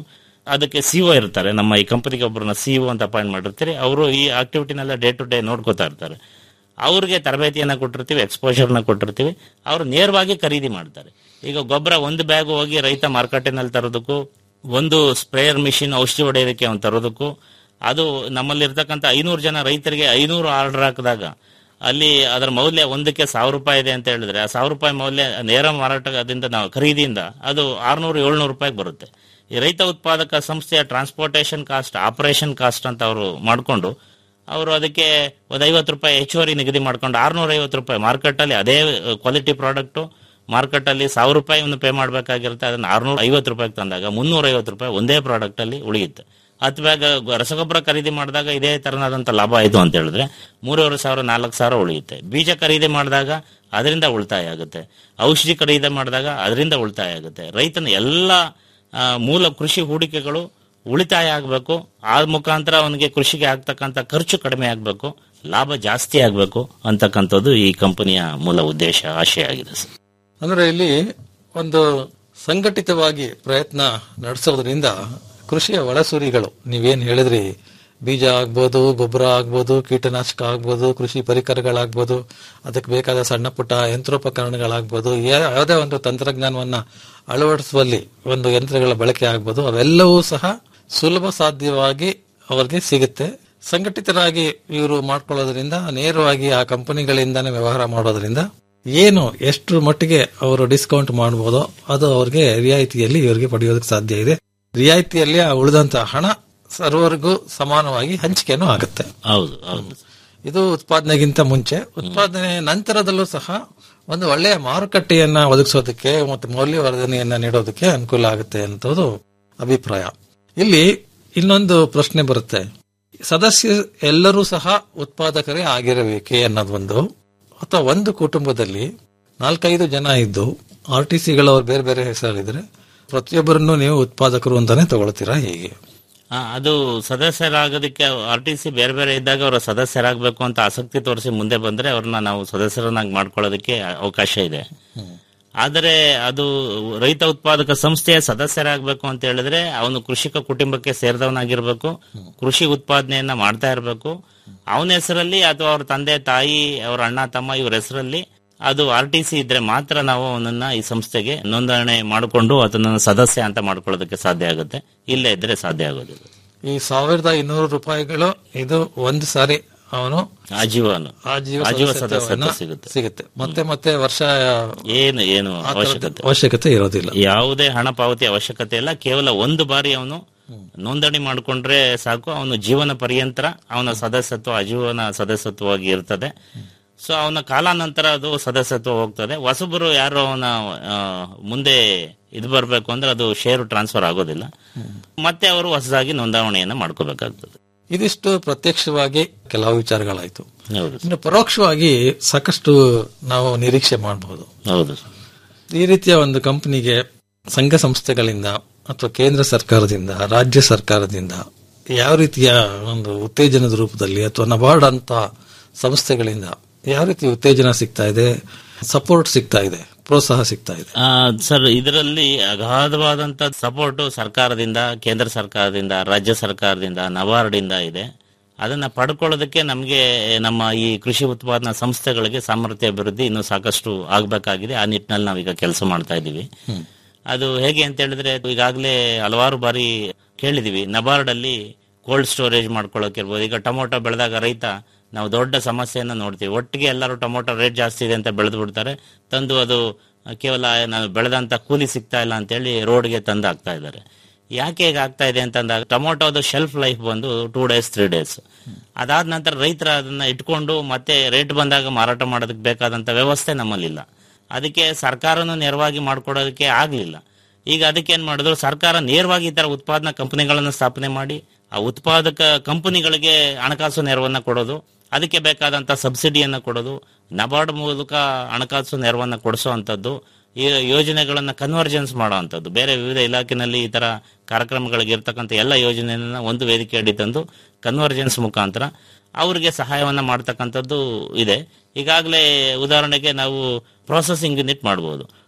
ಅದಕ್ಕೆ ಸಿಒ ಇರ್ತಾರೆ ನಮ್ಮ ಈ ಕಂಪನಿಗೆ ಒಬ್ಬರನ್ನ ಸಿಒ ಅಂತ ಅಪಾಯಿಂಟ್ ಮಾಡಿರ್ತೀರಿ ಅವರು ಈ ಆಕ್ಟಿವಿಟಿನೆಲ್ಲ ಡೇ ಟು ಡೇ ನೋಡ್ಕೋತಾ ಇರ್ತಾರೆ ಅವ್ರಿಗೆ ತರಬೇತಿಯನ್ನ ಕೊಟ್ಟಿರ್ತೀವಿ ಎಕ್ಸ್ಪೋಜರ್ನ ಕೊಟ್ಟಿರ್ತೀವಿ ಅವರು ನೇರವಾಗಿ ಖರೀದಿ ಮಾಡ್ತಾರೆ ಈಗ ಗೊಬ್ಬರ ಒಂದು ಬ್ಯಾಗ್ ಹೋಗಿ ರೈತ ಮಾರ್ಕೆಟಿನಲ್ಲಿ ತರೋದಕ್ಕೂ ಒಂದು ಸ್ಪ್ರೇಯರ್ ಮಿಷಿನ್ ಔಷಧಿ ಹೊಡೆಯೋದಕ್ಕೆ ಅವ್ನು ತರೋದಕ್ಕೂ ಅದು ನಮ್ಮಲ್ಲಿ ಇರ್ತಕ್ಕಂಥ ಐನೂರು ಜನ ರೈತರಿಗೆ ಐನೂರು ಆರ್ಡರ್ ಹಾಕಿದಾಗ ಅಲ್ಲಿ ಅದರ ಮೌಲ್ಯ ಒಂದಕ್ಕೆ ಸಾವಿರ ರೂಪಾಯಿ ಇದೆ ಅಂತ ಹೇಳಿದ್ರೆ ಆ ಸಾವಿರ ರೂಪಾಯಿ ಮೌಲ್ಯ ನೇರ ಮಾರಾಟದಿಂದ ನಾವು ಖರೀದಿಯಿಂದ ಅದು ಆರ್ನೂರು ಏಳ್ನೂರು ರೂಪಾಯಿಗೆ ಬರುತ್ತೆ ಈ ರೈತ ಉತ್ಪಾದಕ ಸಂಸ್ಥೆಯ ಟ್ರಾನ್ಸ್ಪೋರ್ಟೇಷನ್ ಕಾಸ್ಟ್ ಆಪರೇಷನ್ ಕಾಸ್ಟ್ ಅಂತ ಅವರು ಮಾಡಿಕೊಂಡು ಅವರು ಅದಕ್ಕೆ ಒಂದು ಐವತ್ತು ರೂಪಾಯಿ ಹೆಚ್ಚುವರಿ ನಿಗದಿ ಮಾಡ್ಕೊಂಡು ಆರ್ನೂರ ಐವತ್ತು ರೂಪಾಯಿ ಮಾರ್ಕೆಟ್ ಅಲ್ಲಿ ಅದೇ ಕ್ವಾಲಿಟಿ ಪ್ರಾಡಕ್ಟ್ ಮಾರ್ಕೆಟ್ ಅಲ್ಲಿ ಸಾವಿರ ರೂಪಾಯಿ ಒಂದು ಪೇ ಮಾಡಬೇಕಾಗಿರುತ್ತೆ ಅದನ್ನ ಆರ್ನೂರ ಐವತ್ತು ರೂಪಾಯಿಗೆ ತಂದಾಗ ಮುನ್ನೂರ ಐವತ್ತು ರೂಪಾಯಿ ಒಂದೇ ಪ್ರಾಡಕ್ಟ್ ಅಲ್ಲಿ ಉಳಿಯುತ್ತೆ ಹತ್ತು ಬ್ಯಾಗ್ ರಸಗೊಬ್ಬರ ಖರೀದಿ ಮಾಡಿದಾಗ ಇದೇ ತರನಾದಂತ ಲಾಭ ಆಯ್ತು ಅಂತ ಹೇಳಿದ್ರೆ ಮೂರುವರೆ ಸಾವಿರ ನಾಲ್ಕು ಸಾವಿರ ಉಳಿಯುತ್ತೆ ಬೀಜ ಖರೀದಿ ಮಾಡಿದಾಗ ಅದರಿಂದ ಉಳಿತಾಯ ಆಗುತ್ತೆ ಔಷಧಿ ಖರೀದಿ ಮಾಡಿದಾಗ ಅದರಿಂದ ಉಳಿತಾಯ ಆಗುತ್ತೆ ರೈತನ ಎಲ್ಲ ಆ, ಮೂಲ ಕೃಷಿ ಹೂಡಿಕೆಗಳು ಉಳಿತಾಯ ಆಗಬೇಕು ಆ ಮುಖಾಂತರ ಅವನಿಗೆ ಕೃಷಿಗೆ ಆಗ್ತಕ್ಕಂಥ ಖರ್ಚು ಕಡಿಮೆ ಆಗಬೇಕು ಲಾಭ ಜಾಸ್ತಿ ಆಗಬೇಕು ಅಂತಕ್ಕಂಥದ್ದು ಈ ಕಂಪನಿಯ ಮೂಲ ಉದ್ದೇಶ ಆಶಯ ಆಗಿದೆ ಸರ್ ಅಂದ್ರೆ ಇಲ್ಲಿ ಒಂದು ಸಂಘಟಿತವಾಗಿ ಪ್ರಯತ್ನ ನಡೆಸೋದ್ರಿಂದ ಕೃಷಿಯ ಒಳಸುರಿಗಳು ನೀವೇನ್ ಹೇಳಿದ್ರಿ ಬೀಜ ಆಗ್ಬೋದು ಗೊಬ್ಬರ ಆಗ್ಬೋದು ಕೀಟನಾಶಕ ಆಗ್ಬೋದು ಕೃಷಿ ಪರಿಕರಗಳಾಗ್ಬೋದು ಅದಕ್ಕೆ ಬೇಕಾದ ಸಣ್ಣ ಪುಟ್ಟ ಯಂತ್ರೋಪಕರಣಗಳಾಗ್ಬೋದು ಯಾ- ಯಾವುದೇ ಒಂದು ತಂತ್ರಜ್ಞಾನವನ್ನ ಅಳವಡಿಸುವಲ್ಲಿ ಒಂದು ಯಂತ್ರಗಳ ಬಳಕೆ ಆಗ್ಬೋದು ಅವೆಲ್ಲವೂ ಸಹ ಸುಲಭ ಸಾಧ್ಯವಾಗಿ ಅವರಿಗೆ ಸಿಗುತ್ತೆ ಸಂಘಟಿತರಾಗಿ ಇವರು ಮಾಡ್ಕೊಳ್ಳೋದ್ರಿಂದ ನೇರವಾಗಿ ಆ ಕಂಪನಿಗಳಿಂದಾನೇ ವ್ಯವಹಾರ ಮಾಡೋದ್ರಿಂದ ಏನು ಎಷ್ಟು ಮಟ್ಟಿಗೆ ಅವರು ಡಿಸ್ಕೌಂಟ್ ಮಾಡಬಹುದೋ ಅದು ಅವ್ರಿಗೆ ರಿಯಾಯಿತಿಯಲ್ಲಿ ಇವರಿಗೆ ಪಡೆಯೋದಕ್ಕೆ ಸಾಧ್ಯ ಇದೆ ರಿಯಾಯಿತಿಯಲ್ಲಿ ಆ ಉಳಿದಂತ ಹಣ ಸರ್ವರಿಗೂ ಸಮಾನವಾಗಿ ಹಂಚಿಕೆನೂ ಆಗುತ್ತೆ ಹೌದು ಹೌದು ಇದು ಉತ್ಪಾದನೆಗಿಂತ ಮುಂಚೆ ಉತ್ಪಾದನೆ ನಂತರದಲ್ಲೂ ಸಹ ಒಂದು ಒಳ್ಳೆಯ ಮಾರುಕಟ್ಟೆಯನ್ನ ಒದಗಿಸೋದಕ್ಕೆ ಮತ್ತು ಮೌಲ್ಯವರ್ಧನೆಯನ್ನ ನೀಡೋದಕ್ಕೆ ಅನುಕೂಲ ಆಗುತ್ತೆ ಅಂತದ್ದು ಅಭಿಪ್ರಾಯ ಇಲ್ಲಿ ಇನ್ನೊಂದು ಪ್ರಶ್ನೆ ಬರುತ್ತೆ ಸದಸ್ಯ ಎಲ್ಲರೂ ಸಹ ಉತ್ಪಾದಕರೇ ಆಗಿರಬೇಕೆ ಅನ್ನೋದೊಂದು ಅಥವಾ ಒಂದು ಕುಟುಂಬದಲ್ಲಿ ನಾಲ್ಕೈದು ಜನ ಇದ್ದು ಆರ್ ಟಿ ಸಿಗಳವ್ರು ಬೇರೆ ಬೇರೆ ಹೆಸರಿದ್ರೆ ಪ್ರತಿಯೊಬ್ಬರನ್ನು ನೀವು ಉತ್ಪಾದಕರು ಅಂತಾನೆ ತಗೊಳ್ತೀರಾ ಹೇಗೆ ಆ, ಅದು ಸದಸ್ಯರಾಗೋದಕ್ಕೆ ಆರ್ ಟಿ ಸಿ ಬೇರೆ ಬೇರೆ ಇದ್ದಾಗ ಅವರ ಸದಸ್ಯರಾಗಬೇಕು ಅಂತ ಆಸಕ್ತಿ ತೋರಿಸಿ ಮುಂದೆ ಬಂದ್ರೆ ಅವ್ರನ್ನ ನಾವು ಸದಸ್ಯರನ್ನಾಗಿ ಮಾಡ್ಕೊಳ್ಳೋದಕ್ಕೆ ಅವಕಾಶ ಇದೆ ಆದರೆ ಅದು ರೈತ ಉತ್ಪಾದಕ ಸಂಸ್ಥೆಯ ಸದಸ್ಯರಾಗಬೇಕು ಅಂತ ಹೇಳಿದ್ರೆ ಅವನು ಕೃಷಿಕ ಕುಟುಂಬಕ್ಕೆ ಸೇರಿದವನಾಗಿರ್ಬೇಕು ಕೃಷಿ ಉತ್ಪಾದನೆಯನ್ನ ಮಾಡ್ತಾ ಇರಬೇಕು ಅವನ ಹೆಸರಲ್ಲಿ ಅಥವಾ ಅವ್ರ ತಂದೆ ತಾಯಿ ಅವ್ರ ಅಣ್ಣ ತಮ್ಮ ಇವ್ರ ಹೆಸರಲ್ಲಿ ಅದು ಆರ್ ಟಿ ಸಿ ಇದ್ರೆ ಮಾತ್ರ ನಾವು ಅವನನ್ನ ಈ ಸಂಸ್ಥೆಗೆ ನೋಂದಣಿ ಮಾಡಿಕೊಂಡು ಅದನ್ನ ಸದಸ್ಯ ಅಂತ ಮಾಡ್ಕೊಳ್ಳೋದಕ್ಕೆ ಸಾಧ್ಯ ಆಗುತ್ತೆ ಇಲ್ಲೇ ಇದ್ರೆ ಸಾಧ್ಯ ಆಗೋದಿಲ್ಲ ಈ ಸಾವಿರದ ಇನ್ನೂರು ರೂಪಾಯಿಗಳು ಇದು ಒಂದು ಸಾರಿ ಅವನು ಆಜೀವನ ಆಜೀವ ಆಜೀವ ಸದಸ್ಯತ್ವವನ್ನ ಸದಸ್ಯತ್ವ ಸಿಗುತ್ತೆ ಸಿಗುತ್ತೆ ಮತ್ತೆ ಮತ್ತೆ ವರ್ಷ ಏನು ಏನು ಆ ಥರದ್ದು ಅವಶ್ಯಕತೆ ಅವಶ್ಯಕತೆ ಇರೋದಿಲ್ಲ ಯಾವುದೇ ಹಣ ಪಾವತಿ ಅವಶ್ಯಕತೆ ಇಲ್ಲ ಕೇವಲ ಒಂದು ಬಾರಿ ಅವನು ನೋಂದಣಿ ಮಾಡಿಕೊಂಡ್ರೆ ಸಾಕು ಅವನು ಜೀವನ ಪರ್ಯಂತರ ಅವನ ಸದಸ್ಯತ್ವ ಅಜೀವನ ಸದಸ್ಯತ್ವವಾಗಿ ಇರ್ತದೆ ಸೊ ಅವನ ಕಾಲಾನಂತರ ಅದು ಸದಸ್ಯತ್ವ ಹೋಗ್ತದೆ ಹೊಸಬರು ಯಾರು ಅವನ ಆ, ಮುಂದೆ ಇದು ಬರಬೇಕು ಅಂದ್ರೆ ಅದು ಷೇರು ಟ್ರಾನ್ಸ್ಫರ್ ಆಗೋದಿಲ್ಲ ಮತ್ತೆ ಅವರು ಹೊಸದಾಗಿ ನೋಂದಾವಣೆಯನ್ನ ಮಾಡ್ಕೋಬೇಕಾಗ್ತದೆ ಇದಿಷ್ಟು ಪ್ರತ್ಯಕ್ಷವಾಗಿ ಕೆಲವು ವಿಚಾರಗಳಾಯ್ತು ಹೌದು ಇನ್ನು ಪರೋಕ್ಷವಾಗಿ ಸಾಕಷ್ಟು ನಾವು ನಿರೀಕ್ಷೆ ಮಾಡಬಹುದು ಹೌದು ಈ ರೀತಿಯ ಒಂದು ಕಂಪನಿಗೆ ಸಂಘ ಸಂಸ್ಥೆಗಳಿಂದ ಅಥವಾ ಕೇಂದ್ರ ಸರ್ಕಾರದಿಂದ ರಾಜ್ಯ ಸರ್ಕಾರದಿಂದ ಯಾವ ರೀತಿಯ ಒಂದು ಉತ್ತೇಜನದ ರೂಪದಲ್ಲಿ ಅಥವಾ ನಬಾರ್ಡ್ ಅಂತ ಸಂಸ್ಥೆಗಳಿಂದ ಯಾವ ರೀತಿ ಉತ್ತೇಜನ ಸಿಗ್ತಾ ಇದೆ ಸಪೋರ್ಟ್ ಸಿಗ್ತಾ ಇದೆ ಪ್ರೋತ್ಸಾಹ ಸಿಗ್ತಾ ಇದೆ ಆ, ಸರ್ ಇದರಲ್ಲಿ ಅಗಾಧವಾದಂತ ಸಪೋರ್ಟ್ ಸರ್ಕಾರದಿಂದ ಕೇಂದ್ರ ಸರ್ಕಾರದಿಂದ ರಾಜ್ಯ ಸರ್ಕಾರದಿಂದ ನಬಾರ್ಡಿಂದ ಇದೆ ಅದನ್ನ ಪಡ್ಕೊಳ್ಳೋದಕ್ಕೆ ನಮಗೆ ನಮ್ಮ ಈ ಕೃಷಿ ಉತ್ಪಾದನಾ ಸಂಸ್ಥೆಗಳಿಗೆ ಸಾಮರ್ಥ್ಯ ಅಭಿವೃದ್ಧಿ ಇನ್ನೂ ಸಾಕಷ್ಟು ಆಗ್ಬೇಕಾಗಿದೆ ಆ ನಿಟ್ಟಿನಲ್ಲಿ ನಾವೀಗ ಕೆಲಸ ಮಾಡ್ತಾ ಇದ್ದೀವಿ ಅದು ಹೇಗೆ ಅಂತ ಹೇಳಿದ್ರೆ ಈಗಾಗಲೇ ಹಲವಾರು ಬಾರಿ ಕೇಳಿದೀವಿ ನಬಾರ್ಡ್ ಅಲ್ಲಿ ಕೋಲ್ಡ್ ಸ್ಟೋರೇಜ್ ಮಾಡ್ಕೊಳ್ಳೋಕಿರ್ಬೋದು ಈಗ ಟೊಮೊಟೊ ಬೆಳೆದಾಗ ರೈತ ನಾವು ದೊಡ್ಡ ಸಮಸ್ಯೆಯನ್ನ ನೋಡ್ತೀವಿ ಒಟ್ಟಿಗೆ ಎಲ್ಲರೂ ಟೊಮೊಟೊ ರೇಟ್ ಜಾಸ್ತಿ ಇದೆ ಅಂತ ಬೆಳೆದು ಬಿಡ್ತಾರೆ ತಂದು ಅದು ಕೇವಲ ನಾವು ಬೆಳೆದಂತ ಕೂಲಿ ಸಿಗ್ತಾ ಇಲ್ಲ ಅಂತೇಳಿ ರೋಡ್ಗೆ ತಂದು ಹಾಕ್ತಾ ಇದ್ದಾರೆ ಯಾಕೆ ಈಗ ಆಗ್ತಾ ಇದೆ ಅಂತಂದಾಗ ಟೊಮೊಟೊದು ಶೆಲ್ಫ್ ಲೈಫ್ ಬಂದು ಟೂ ಡೇಸ್ ತ್ರೀ ಡೇಸ್ ಅದಾದ ನಂತರ ರೈತರ ಅದನ್ನ ಇಟ್ಕೊಂಡು ಮತ್ತೆ ರೇಟ್ ಬಂದಾಗ ಮಾರಾಟ ಮಾಡೋದಕ್ಕೆ ಬೇಕಾದಂತ ವ್ಯವಸ್ಥೆ ನಮ್ಮಲ್ಲಿಲ್ಲ ಅದಕ್ಕೆ ಸರ್ಕಾರನು ನೇರವಾಗಿ ಮಾಡ್ಕೊಡೋದಕ್ಕೆ ಆಗ್ಲಿಲ್ಲ ಈಗ ಅದಕ್ಕೆ ಏನ್ ಮಾಡಿದ್ರು ಸರ್ಕಾರ ನೇರವಾಗಿ ಈ ತರ ಉತ್ಪಾದನಾ ಕಂಪನಿಗಳನ್ನು ಸ್ಥಾಪನೆ ಮಾಡಿ ಆ ಉತ್ಪಾದಕ ಕಂಪನಿಗಳಿಗೆ ಹಣಕಾಸು ನೆರವನ್ನ ಕೊಡೋದು ಅದಕ್ಕೆ ಬೇಕಾದಂತ ಸಬ್ಸಿಡಿಯನ್ನ ಕೊಡೋದು ನಬಾರ್ಡ್ ಮೂಲಕ ಹಣಕಾಸು ನೆರವನ್ನ ಕೊಡಿಸುವಂತದ್ದು ಈ ಯೋಜನೆಗಳನ್ನ ಕನ್ವರ್ಜೆನ್ಸ್ ಮಾಡುವಂತದ್ದು ಬೇರೆ ವಿವಿಧ ಇಲಾಖೆನಲ್ಲಿ ಈ ತರ ಕಾರ್ಯಕ್ರಮಗಳಿಗೆ ಇರ್ತಕ್ಕಂಥ ಎಲ್ಲ ಯೋಜನೆಯನ್ನ ಒಂದು ವೇದಿಕೆ ಅಡಿ ತಂದು ಕನ್ವರ್ಜೆನ್ಸ್ ಮುಖಾಂತರ ಅವ್ರಿಗೆ ಸಹಾಯವನ್ನ ಮಾಡ್ತಕ್ಕಂಥದ್ದು ಇದೆ ಈಗಾಗಲೇ ಉದಾಹರಣೆಗೆ ನಾವು ಪ್ರೊಸೆಸಿಂಗ್ ಯೂನಿಟ್ ಮಾಡಬಹುದು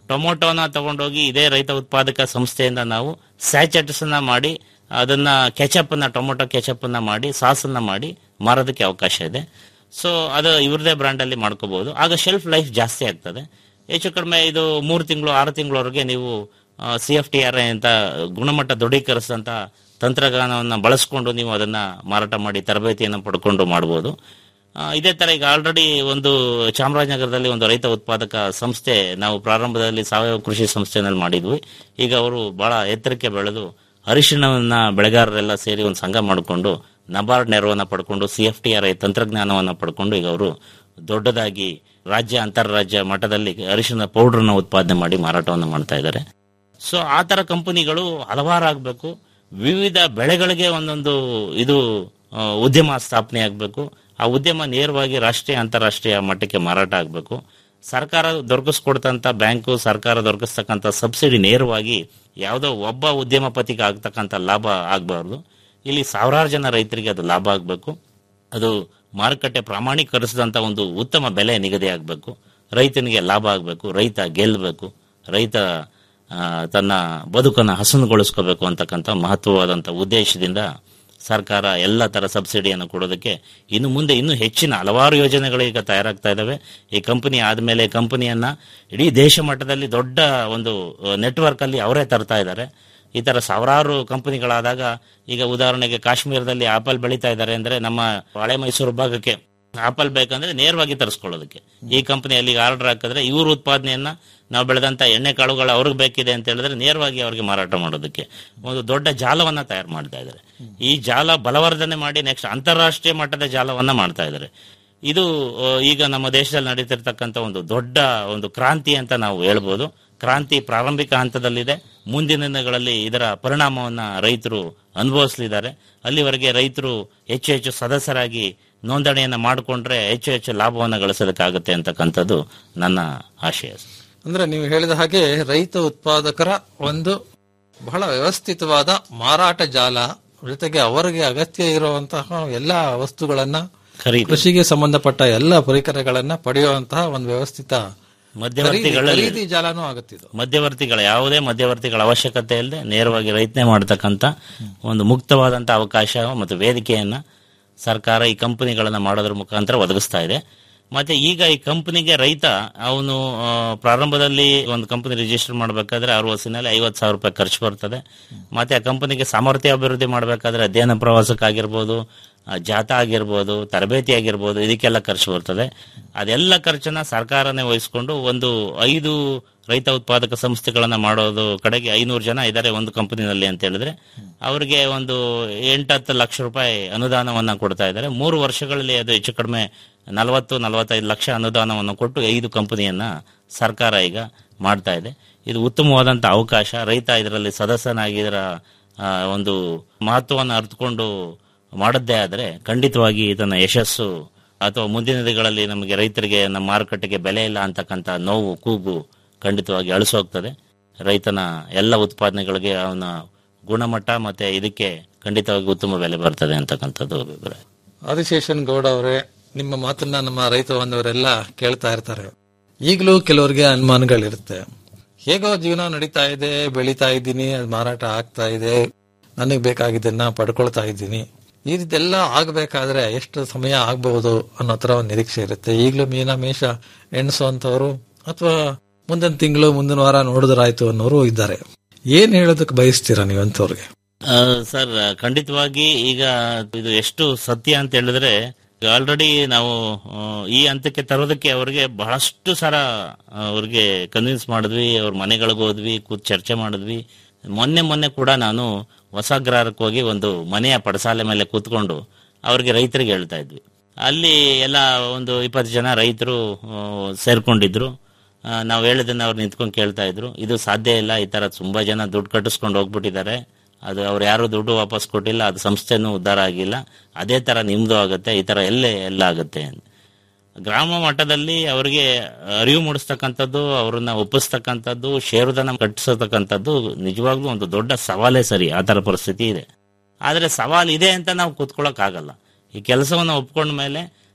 ಟೊಮೊಟೊನ ತಗೊಂಡೋಗಿ ಇದೇ ರೈತ ಉತ್ಪಾದಕ ಸಂಸ್ಥೆಯಿಂದ ನಾವು ಸ್ಯಾಚೆಟ್ಸ್ ಅನ್ನ ಮಾಡಿ ಅದನ್ನ ಕೆಚಪ್ ಅನ್ನ ಟೊಮೊಟೊ ಕೆಚಪ್ ಅನ್ನ ಮಾಡಿ ಸಾಸ್ ಅನ್ನ ಮಾಡಿ ಮಾರೋದಕ್ಕೆ ಅವಕಾಶ ಇದೆ ಸೊ ಅದು ಇವ್ರದೇ ಬ್ರ್ಯಾಂಡ್ ಅಲ್ಲಿ ಮಾಡ್ಕೋಬಹುದು ಆಗ ಶೆಲ್ಫ್ ಲೈಫ್ ಜಾಸ್ತಿ ಆಗ್ತದೆ ಹೆಚ್ಚು ಕಡಿಮೆ ಇದು ಮೂರು ತಿಂಗಳು ಆರು ತಿಂಗಳವರೆಗೆ ನೀವು ಸಿ ಎಫ್ ಟಿ ಆರ್ ಅಂತ ಗುಣಮಟ್ಟ ದೃಢೀಕರಿಸಿದಂತ ತಂತ್ರಜ್ಞಾನವನ್ನು ಬಳಸ್ಕೊಂಡು ನೀವು ಅದನ್ನ ಮಾರಾಟ ಮಾಡಿ ತರಬೇತಿಯನ್ನು ಪಡ್ಕೊಂಡು ಮಾಡ್ಬೋದು ಆ, ಇದೇ ತರ ಈಗ ಆಲ್ರೆಡಿ ಒಂದು ಚಾಮರಾಜನಗರದಲ್ಲಿ ಒಂದು ರೈತ ಉತ್ಪಾದಕ ಸಂಸ್ಥೆ ನಾವು ಪ್ರಾರಂಭದಲ್ಲಿ ಸಾವಯವ ಕೃಷಿ ಸಂಸ್ಥೆನಲ್ಲಿ ಮಾಡಿದ್ವಿ ಈಗ ಅವರು ಬಹಳ ಎತ್ತರಕ್ಕೆ ಬೆಳೆದು ಅರಿಶಿಣವನ್ನ ಬೆಳೆಗಾರರೆಲ್ಲ ಸೇರಿ ಒಂದು ಸಂಘ ಮಾಡಿಕೊಂಡು ನಬಾರ್ಡ್ ನೆರವನ್ನ ಪಡ್ಕೊಂಡು C F T R I ತಂತ್ರಜ್ಞಾನವನ್ನ ಪಡ್ಕೊಂಡು ಈಗ ಅವರು ದೊಡ್ಡದಾಗಿ ರಾಜ್ಯ ಅಂತಾರಾಜ್ಯ ಮಟ್ಟದಲ್ಲಿ ಅರಿಶಿಣ ಪೌಡರ್ನ ಉತ್ಪಾದನೆ ಮಾಡಿ ಮಾರಾಟವನ್ನು ಮಾಡ್ತಾ ಇದ್ದಾರೆ ಸೊ ಆ ತರ ಕಂಪನಿಗಳು ಹಲವಾರು ಆಗ್ಬೇಕು ವಿವಿಧ ಬೆಳೆಗಳಿಗೆ ಒಂದೊಂದು ಇದು ಆ, ಉದ್ಯಮ ಸ್ಥಾಪನೆ ಆಗಬೇಕು ಆ ಉದ್ಯಮ ನೇರವಾಗಿ ರಾಷ್ಟ್ರೀಯ ಅಂತಾರಾಷ್ಟ್ರೀಯ ಮಟ್ಟಕ್ಕೆ ಮಾರಾಟ ಆಗಬೇಕು ಸರ್ಕಾರ ದೊರಕಿಸ್ಕೊಡ್ತಂತ ಬ್ಯಾಂಕು ಸರ್ಕಾರ ದೊರಕಿಸ್ತಕ್ಕಂಥ ಸಬ್ಸಿಡಿ ನೇರವಾಗಿ ಯಾವುದೋ ಒಬ್ಬ ಉದ್ಯಮಪತಿಗೆ ಆಗ್ತಕ್ಕಂಥ ಲಾಭ ಆಗಬಾರ್ದು ಇಲ್ಲಿ ಸಾವಿರಾರು ಜನ ರೈತರಿಗೆ ಅದು ಲಾಭ ಆಗಬೇಕು ಅದು ಮಾರುಕಟ್ಟೆ ಪ್ರಾಮಾಣೀಕರಿಸಿದಂತ ಒಂದು ಉತ್ತಮ ಬೆಲೆ ನಿಗದಿ ಆಗಬೇಕು ರೈತನಿಗೆ ಲಾಭ ಆಗಬೇಕು ರೈತ ಗೆಲ್ಲಬೇಕು ರೈತ ಆ, ತನ್ನ ಬದುಕನ್ನು ಹಸನುಗೊಳಿಸ್ಕೋಬೇಕು ಅಂತಕ್ಕಂಥ ಮಹತ್ವವಾದಂಥ ಉದ್ದೇಶದಿಂದ ಸರ್ಕಾರ ಎಲ್ಲ ತರ ಸಬ್ಸಿಡಿಯನ್ನು ಕೊಡೋದಕ್ಕೆ ಇನ್ನು ಮುಂದೆ ಇನ್ನೂ ಹೆಚ್ಚಿನ ಹಲವಾರು ಯೋಜನೆಗಳು ಈಗ ತಯಾರಾಗ್ತಾ ಇದಾವೆ ಈ ಕಂಪನಿ ಆದ್ಮೇಲೆ ಕಂಪನಿಯನ್ನ ಇಡೀ ದೇಶ ಮಟ್ಟದಲ್ಲಿ ದೊಡ್ಡ ಒಂದು ನೆಟ್ವರ್ಕ್ ಅಲ್ಲಿ ಅವರೇ ತರ್ತಾ ಇದ್ದಾರೆ ಈ ತರ ಸಾವಿರಾರು ಕಂಪನಿಗಳಾದಾಗ ಈಗ ಉದಾಹರಣೆಗೆ ಕಾಶ್ಮೀರದಲ್ಲಿ ಆಪಲ್ ಬೆಳೀತಾ ಇದ್ದಾರೆ ಅಂದ್ರೆ ನಮ್ಮ ಹಳೆ ಮೈಸೂರು ಭಾಗಕ್ಕೆ ಆಪಲ್ ಬೇಕಂದ್ರೆ ನೇರವಾಗಿ ತರಿಸ್ಕೊಳ್ಳೋದಕ್ಕೆ ಈ ಕಂಪನಿ ಅಲ್ಲಿಗೆ ಆರ್ಡರ್ ಹಾಕಿದ್ರೆ ಇವ್ರ ಉತ್ಪಾದನೆಯನ್ನ ನಾವು ಬೆಳೆದಂತ ಎಣ್ಣೆ ಕಾಳುಗಳು ಅವ್ರಿಗೆ ಬೇಕಿದೆ ಅಂತ ಹೇಳಿದ್ರೆ ನೇರವಾಗಿ ಅವ್ರಿಗೆ ಮಾರಾಟ ಮಾಡೋದಕ್ಕೆ ಒಂದು ದೊಡ್ಡ ಜಾಲವನ್ನ ತಯಾರು ಮಾಡ್ತಾ ಇದ್ದಾರೆ ಈ ಜಾಲ ಬಲವರ್ಧನೆ ಮಾಡಿ ನೆಕ್ಸ್ಟ್ ಅಂತಾರಾಷ್ಟ್ರೀಯ ಮಟ್ಟದ ಜಾಲವನ್ನ ಮಾಡ್ತಾ ಇದ್ದಾರೆ ಇದು ಆ, ಈಗ ನಮ್ಮ ದೇಶದಲ್ಲಿ ನಡೀತಿರ್ತಕ್ಕಂಥ ಒಂದು ದೊಡ್ಡ ಒಂದು ಕ್ರಾಂತಿ ಅಂತ ನಾವು ಹೇಳ್ಬೋದು ಕ್ರಾಂತಿ ಪ್ರಾರಂಭಿಕ ಹಂತದಲ್ಲಿದೆ ಮುಂದಿನ ದಿನಗಳಲ್ಲಿ ಇದರ ಪರಿಣಾಮವನ್ನ ರೈತರು ಅನುಭವಿಸಲಿದ್ದಾರೆ ಅಲ್ಲಿವರೆಗೆ ರೈತರು ಹೆಚ್ಚು ಹೆಚ್ಚು ಸದಸ್ಯರಾಗಿ ನೋಂದಣಿಯನ್ನ ಮಾಡಿಕೊಂಡ್ರೆ ಹೆಚ್ಚು ಹೆಚ್ಚು ಲಾಭವನ್ನ ಗಳಿಸೋದಕ್ಕಾಗುತ್ತೆ ಅಂತಕ್ಕಂಥದ್ದು ನನ್ನ ಆಶಯ ಅಂದ್ರೆ ನೀವು ಹೇಳಿದ ಹಾಗೆ ರೈತ ಉತ್ಪಾದಕರ ಒಂದು ಬಹಳ ವ್ಯವಸ್ಥಿತವಾದ ಮಾರಾಟ ಜಾಲ ಜೊತೆಗೆ ಅವರಿಗೆ ಅಗತ್ಯ ಇರುವಂತಹ ಎಲ್ಲಾ ವಸ್ತುಗಳನ್ನ ಖರೀದಿ ಕೃಷಿಗೆ ಸಂಬಂಧಪಟ್ಟ ಎಲ್ಲ ಪರಿಕರಗಳನ್ನ ಪಡೆಯುವಂತಹ ಒಂದು ವ್ಯವಸ್ಥಿತ ಮಧ್ಯವರ್ತಿಗಳಲ್ಲಿ ಖರೀದಿ ಜಾಲನೂ ಆಗುತ್ತಿದ್ದು ಮಧ್ಯವರ್ತಿಗಳ ಯಾವುದೇ ಮಧ್ಯವರ್ತಿಗಳ ಅವಶ್ಯಕತೆ ಇಲ್ಲದೆ ನೇರವಾಗಿ ರೈತನೇ ಮಾಡತಕ್ಕಂತ ಒಂದು ಮುಕ್ತವಾದಂತ ಅವಕಾಶ ಮತ್ತು ವೇದಿಕೆಯನ್ನ ಸರ್ಕಾರ ಈ ಕಂಪನಿಗಳನ್ನ ಮಾಡೋದ್ರ ಮುಖಾಂತರ ಒದಗಿಸ್ತಾ ಇದೆ ಮತ್ತೆ ಈಗ ಈ ಕಂಪನಿಗೆ ರೈತ ಅವನು ಆ, ಪ್ರಾರಂಭದಲ್ಲಿ ಒಂದು ಕಂಪನಿ ರಿಜಿಸ್ಟರ್ ಮಾಡಬೇಕಾದ್ರೆ ಆರು ವರ್ಷನಲ್ಲಿ ಐವತ್ತು ಸಾವಿರ ರೂಪಾಯಿ ಖರ್ಚು ಬರ್ತದೆ ಮತ್ತೆ ಆ ಕಂಪನಿಗೆ ಸಾಮರ್ಥ್ಯ ಅಭಿವೃದ್ಧಿ ಮಾಡಬೇಕಾದ್ರೆ ಅಧ್ಯಯನ ಪ್ರವಾಸಕ್ಕಾಗಿರ್ಬೋದು ಆ, ಜಾಥಾ ಆಗಿರ್ಬೋದು ತರಬೇತಿ ಆಗಿರ್ಬೋದು ಇದಕ್ಕೆಲ್ಲ ಖರ್ಚು ಬರ್ತದೆ ಅದೆಲ್ಲ ಖರ್ಚನ್ನ ಸರ್ಕಾರನೇ ವಹಿಸ್ಕೊಂಡು ಒಂದು ಐದು ರೈತ ಉತ್ಪಾದಕ ಸಂಸ್ಥೆಗಳನ್ನ ಮಾಡೋದು ಕಡೆಗೆ ಐನೂರು ಜನ ಇದ್ದಾರೆ ಒಂದು ಕಂಪನಿನಲ್ಲಿ ಅಂತ ಹೇಳಿದ್ರೆ ಅವರಿಗೆ ಒಂದು ಎಂಟತ್ತು ಲಕ್ಷ ರೂಪಾಯಿ ಅನುದಾನವನ್ನ ಕೊಡ್ತಾ ಇದ್ದಾರೆ ಮೂರು ವರ್ಷಗಳಲ್ಲಿ ಅದು ಹೆಚ್ಚು ಕಡಿಮೆ ನಲವತ್ತು ನಲವತ್ತೈದು ಲಕ್ಷ ಅನುದಾನವನ್ನು ಕೊಟ್ಟು ಐದು ಕಂಪನಿಯನ್ನ ಸರ್ಕಾರ ಈಗ ಮಾಡ್ತಾ ಇದೆ ಇದು ಉತ್ತಮವಾದಂತ ಅವಕಾಶ ರೈತ ಇದರಲ್ಲಿ ಸದಸ್ಯನಾಗಿ ಇದರ ಆ, ಒಂದು ಮಹತ್ವವನ್ನು ಅರ್ಥಕೊಂಡು ಮಾಡದ್ದೇ ಆದರೆ ಖಂಡಿತವಾಗಿ ಇದನ್ನ ಯಶಸ್ಸು ಅಥವಾ ಮುಂದಿನ ದಿನಗಳಲ್ಲಿ ನಮಗೆ ರೈತರಿಗೆ ನಮ್ಮ ಮಾರುಕಟ್ಟೆಗೆ ಬೆಲೆ ಇಲ್ಲ ಅಂತಕ್ಕಂಥ ನೋವು ಕೂಗು ಖಂಡಿತವಾಗಿ ಅಳಿಸೋಗ್ತದೆ ರೈತನ ಎಲ್ಲ ಉತ್ಪಾದನೆಗಳಿಗೆ ಅವನ ಗುಣಮಟ್ಟ ಮತ್ತೆ ಇದಕ್ಕೆ ಖಂಡಿತವಾಗಿ ಉತ್ತಮ ಬೆಲೆ ಬರ್ತದೆ ಅಂತಕ್ಕಂಥದ್ದು ಅಭಿಪ್ರಾಯ ಆದಿಶೇಷನ್ ಗೌಡ ಅವರೇ ನಿಮ್ಮ ಮಾತನ್ನ ನಮ್ಮ ರೈತ ಬಾಂಧವರೆಲ್ಲ ಕೇಳ್ತಾ ಇರ್ತಾರೆ ಈಗಲೂ ಕೆಲವರಿಗೆ ಅನುಮಾನಗಳಿರುತ್ತೆ ಹೇಗೋ ಜೀವನ ನಡೀತಾ ಇದೆ ಬೆಳೀತಾ ಇದ್ದೀನಿ ಅದು ಮಾರಾಟ ಆಗ್ತಾ ಇದೆ ನನಗೆ ಬೇಕಾಗಿದ್ದನ್ನ ಪಡ್ಕೊಳ್ತಾ ಇದ್ದೀನಿ ಈ ರೀತಿಯೆಲ್ಲ ಆಗ್ಬೇಕಾದ್ರೆ ಎಷ್ಟು ಸಮಯ ಆಗ್ಬಹುದು ಅನ್ನೋ ತರ ಒಂದು ನಿರೀಕ್ಷೆ ಇರುತ್ತೆ ಈಗಲೂ ಮೀನ ಮೇಷ ಎಣಿಸುವಂತವ್ರು ಅಥವಾ ಮುಂದಿನ ತಿಂಗಳು ಮುಂದಿನ ವಾರ ನೋಡಿದ್ರಾಯ್ತು ಅನ್ನೋರು ಇದ್ದಾರೆ ಏನ್ ಹೇಳೋದಕ್ಕೆ ಬಯಸ್ತೀರಾ ನೀವಂತವ್ರಿಗೆ ಆ, ಸರ್ ಖಂಡಿತವಾಗಿ ಈಗ ಇದು ಎಷ್ಟು ಸತ್ಯ ಅಂತ ಹೇಳಿದ್ರೆ ಆಲ್ರೆಡಿ ನಾವು ಆ, ಈ ಹಂತಕ್ಕೆ ತರೋದಕ್ಕೆ ಅವ್ರಿಗೆ ಬಹಳಷ್ಟು ಸಲ ಅವ್ರಿಗೆ ಕನ್ವಿನ್ಸ್ ಮಾಡಿದ್ವಿ ಅವ್ರ ಮನೆಗಳಿಗೆ ಹೋದ್ವಿ ಕೂತ್ ಚರ್ಚೆ ಮಾಡಿದ್ವಿ ಮೊನ್ನೆ ಮೊನ್ನೆ ಕೂಡ ನಾನು ಹೊಸಗ್ರಹಕ್ಕೆ ಹೋಗಿ ಒಂದು ಮನೆಯ ಪಡಸಾಲೆ ಮೇಲೆ ಕೂತ್ಕೊಂಡು ಅವ್ರಿಗೆ ರೈತರಿಗೆ ಹೇಳ್ತಾ ಇದ್ವಿ ಅಲ್ಲಿ ಎಲ್ಲ ಒಂದು ಇಪ್ಪತ್ತು ಜನ ರೈತರು ಆ, ಸೇರ್ಕೊಂಡಿದ್ರು ಆ, ನಾವು ಹೇಳಿದ್ದನ್ನ ಅವ್ರು ನಿಂತ್ಕೊಂಡು ಕೇಳ್ತಾ ಇದ್ರು ಇದು ಸಾಧ್ಯ ಇಲ್ಲ ಈ ತರ ತುಂಬಾ ಜನ ದುಡ್ಡು ಕಟ್ಟಿಸ್ಕೊಂಡು ಹೋಗ್ಬಿಟ್ಟಿದ್ದಾರೆ ಅದು ಅವ್ರು ಯಾರು ದುಡ್ಡು ವಾಪಸ್ ಕೊಟ್ಟಿಲ್ಲ ಅದು ಸಂಸ್ಥೆನೂ ಉದ್ಧಾರ ಆಗಿಲ್ಲ ಅದೇ ತರ ನಿಮ್ದು ಆಗುತ್ತೆ ಈ ತರ ಎಲ್ಲೇ ಎಲ್ಲ ಆಗುತ್ತೆ ಅಂತ. ಗ್ರಾಮ ಮಟ್ಟದಲ್ಲಿ ಅವರಿಗೆ ಅರಿವು ಮೂಡಿಸ್ತಕ್ಕಂಥದ್ದು ಅವ್ರನ್ನ ಒಪ್ಪಿಸ್ತಕ್ಕಂಥದ್ದು ಷೇರುದನ ಕಟ್ಟಿಸತಕ್ಕಂಥದ್ದು ನಿಜವಾಗ್ಲೂ ಒಂದು ದೊಡ್ಡ ಸವಾಲೇ ಸರಿ ಆ ತರ ಪರಿಸ್ಥಿತಿ ಇದೆ ಆದ್ರೆ ಸವಾಲ್ ಇದೆ ಅಂತ ನಾವು ಕೂತ್ಕೊಳ್ಳೋಕ್ ಆಗಲ್ಲ ಈ ಕೆಲಸವನ್ನ ಒಪ್ಕೊಂಡ ಮೇಲೆ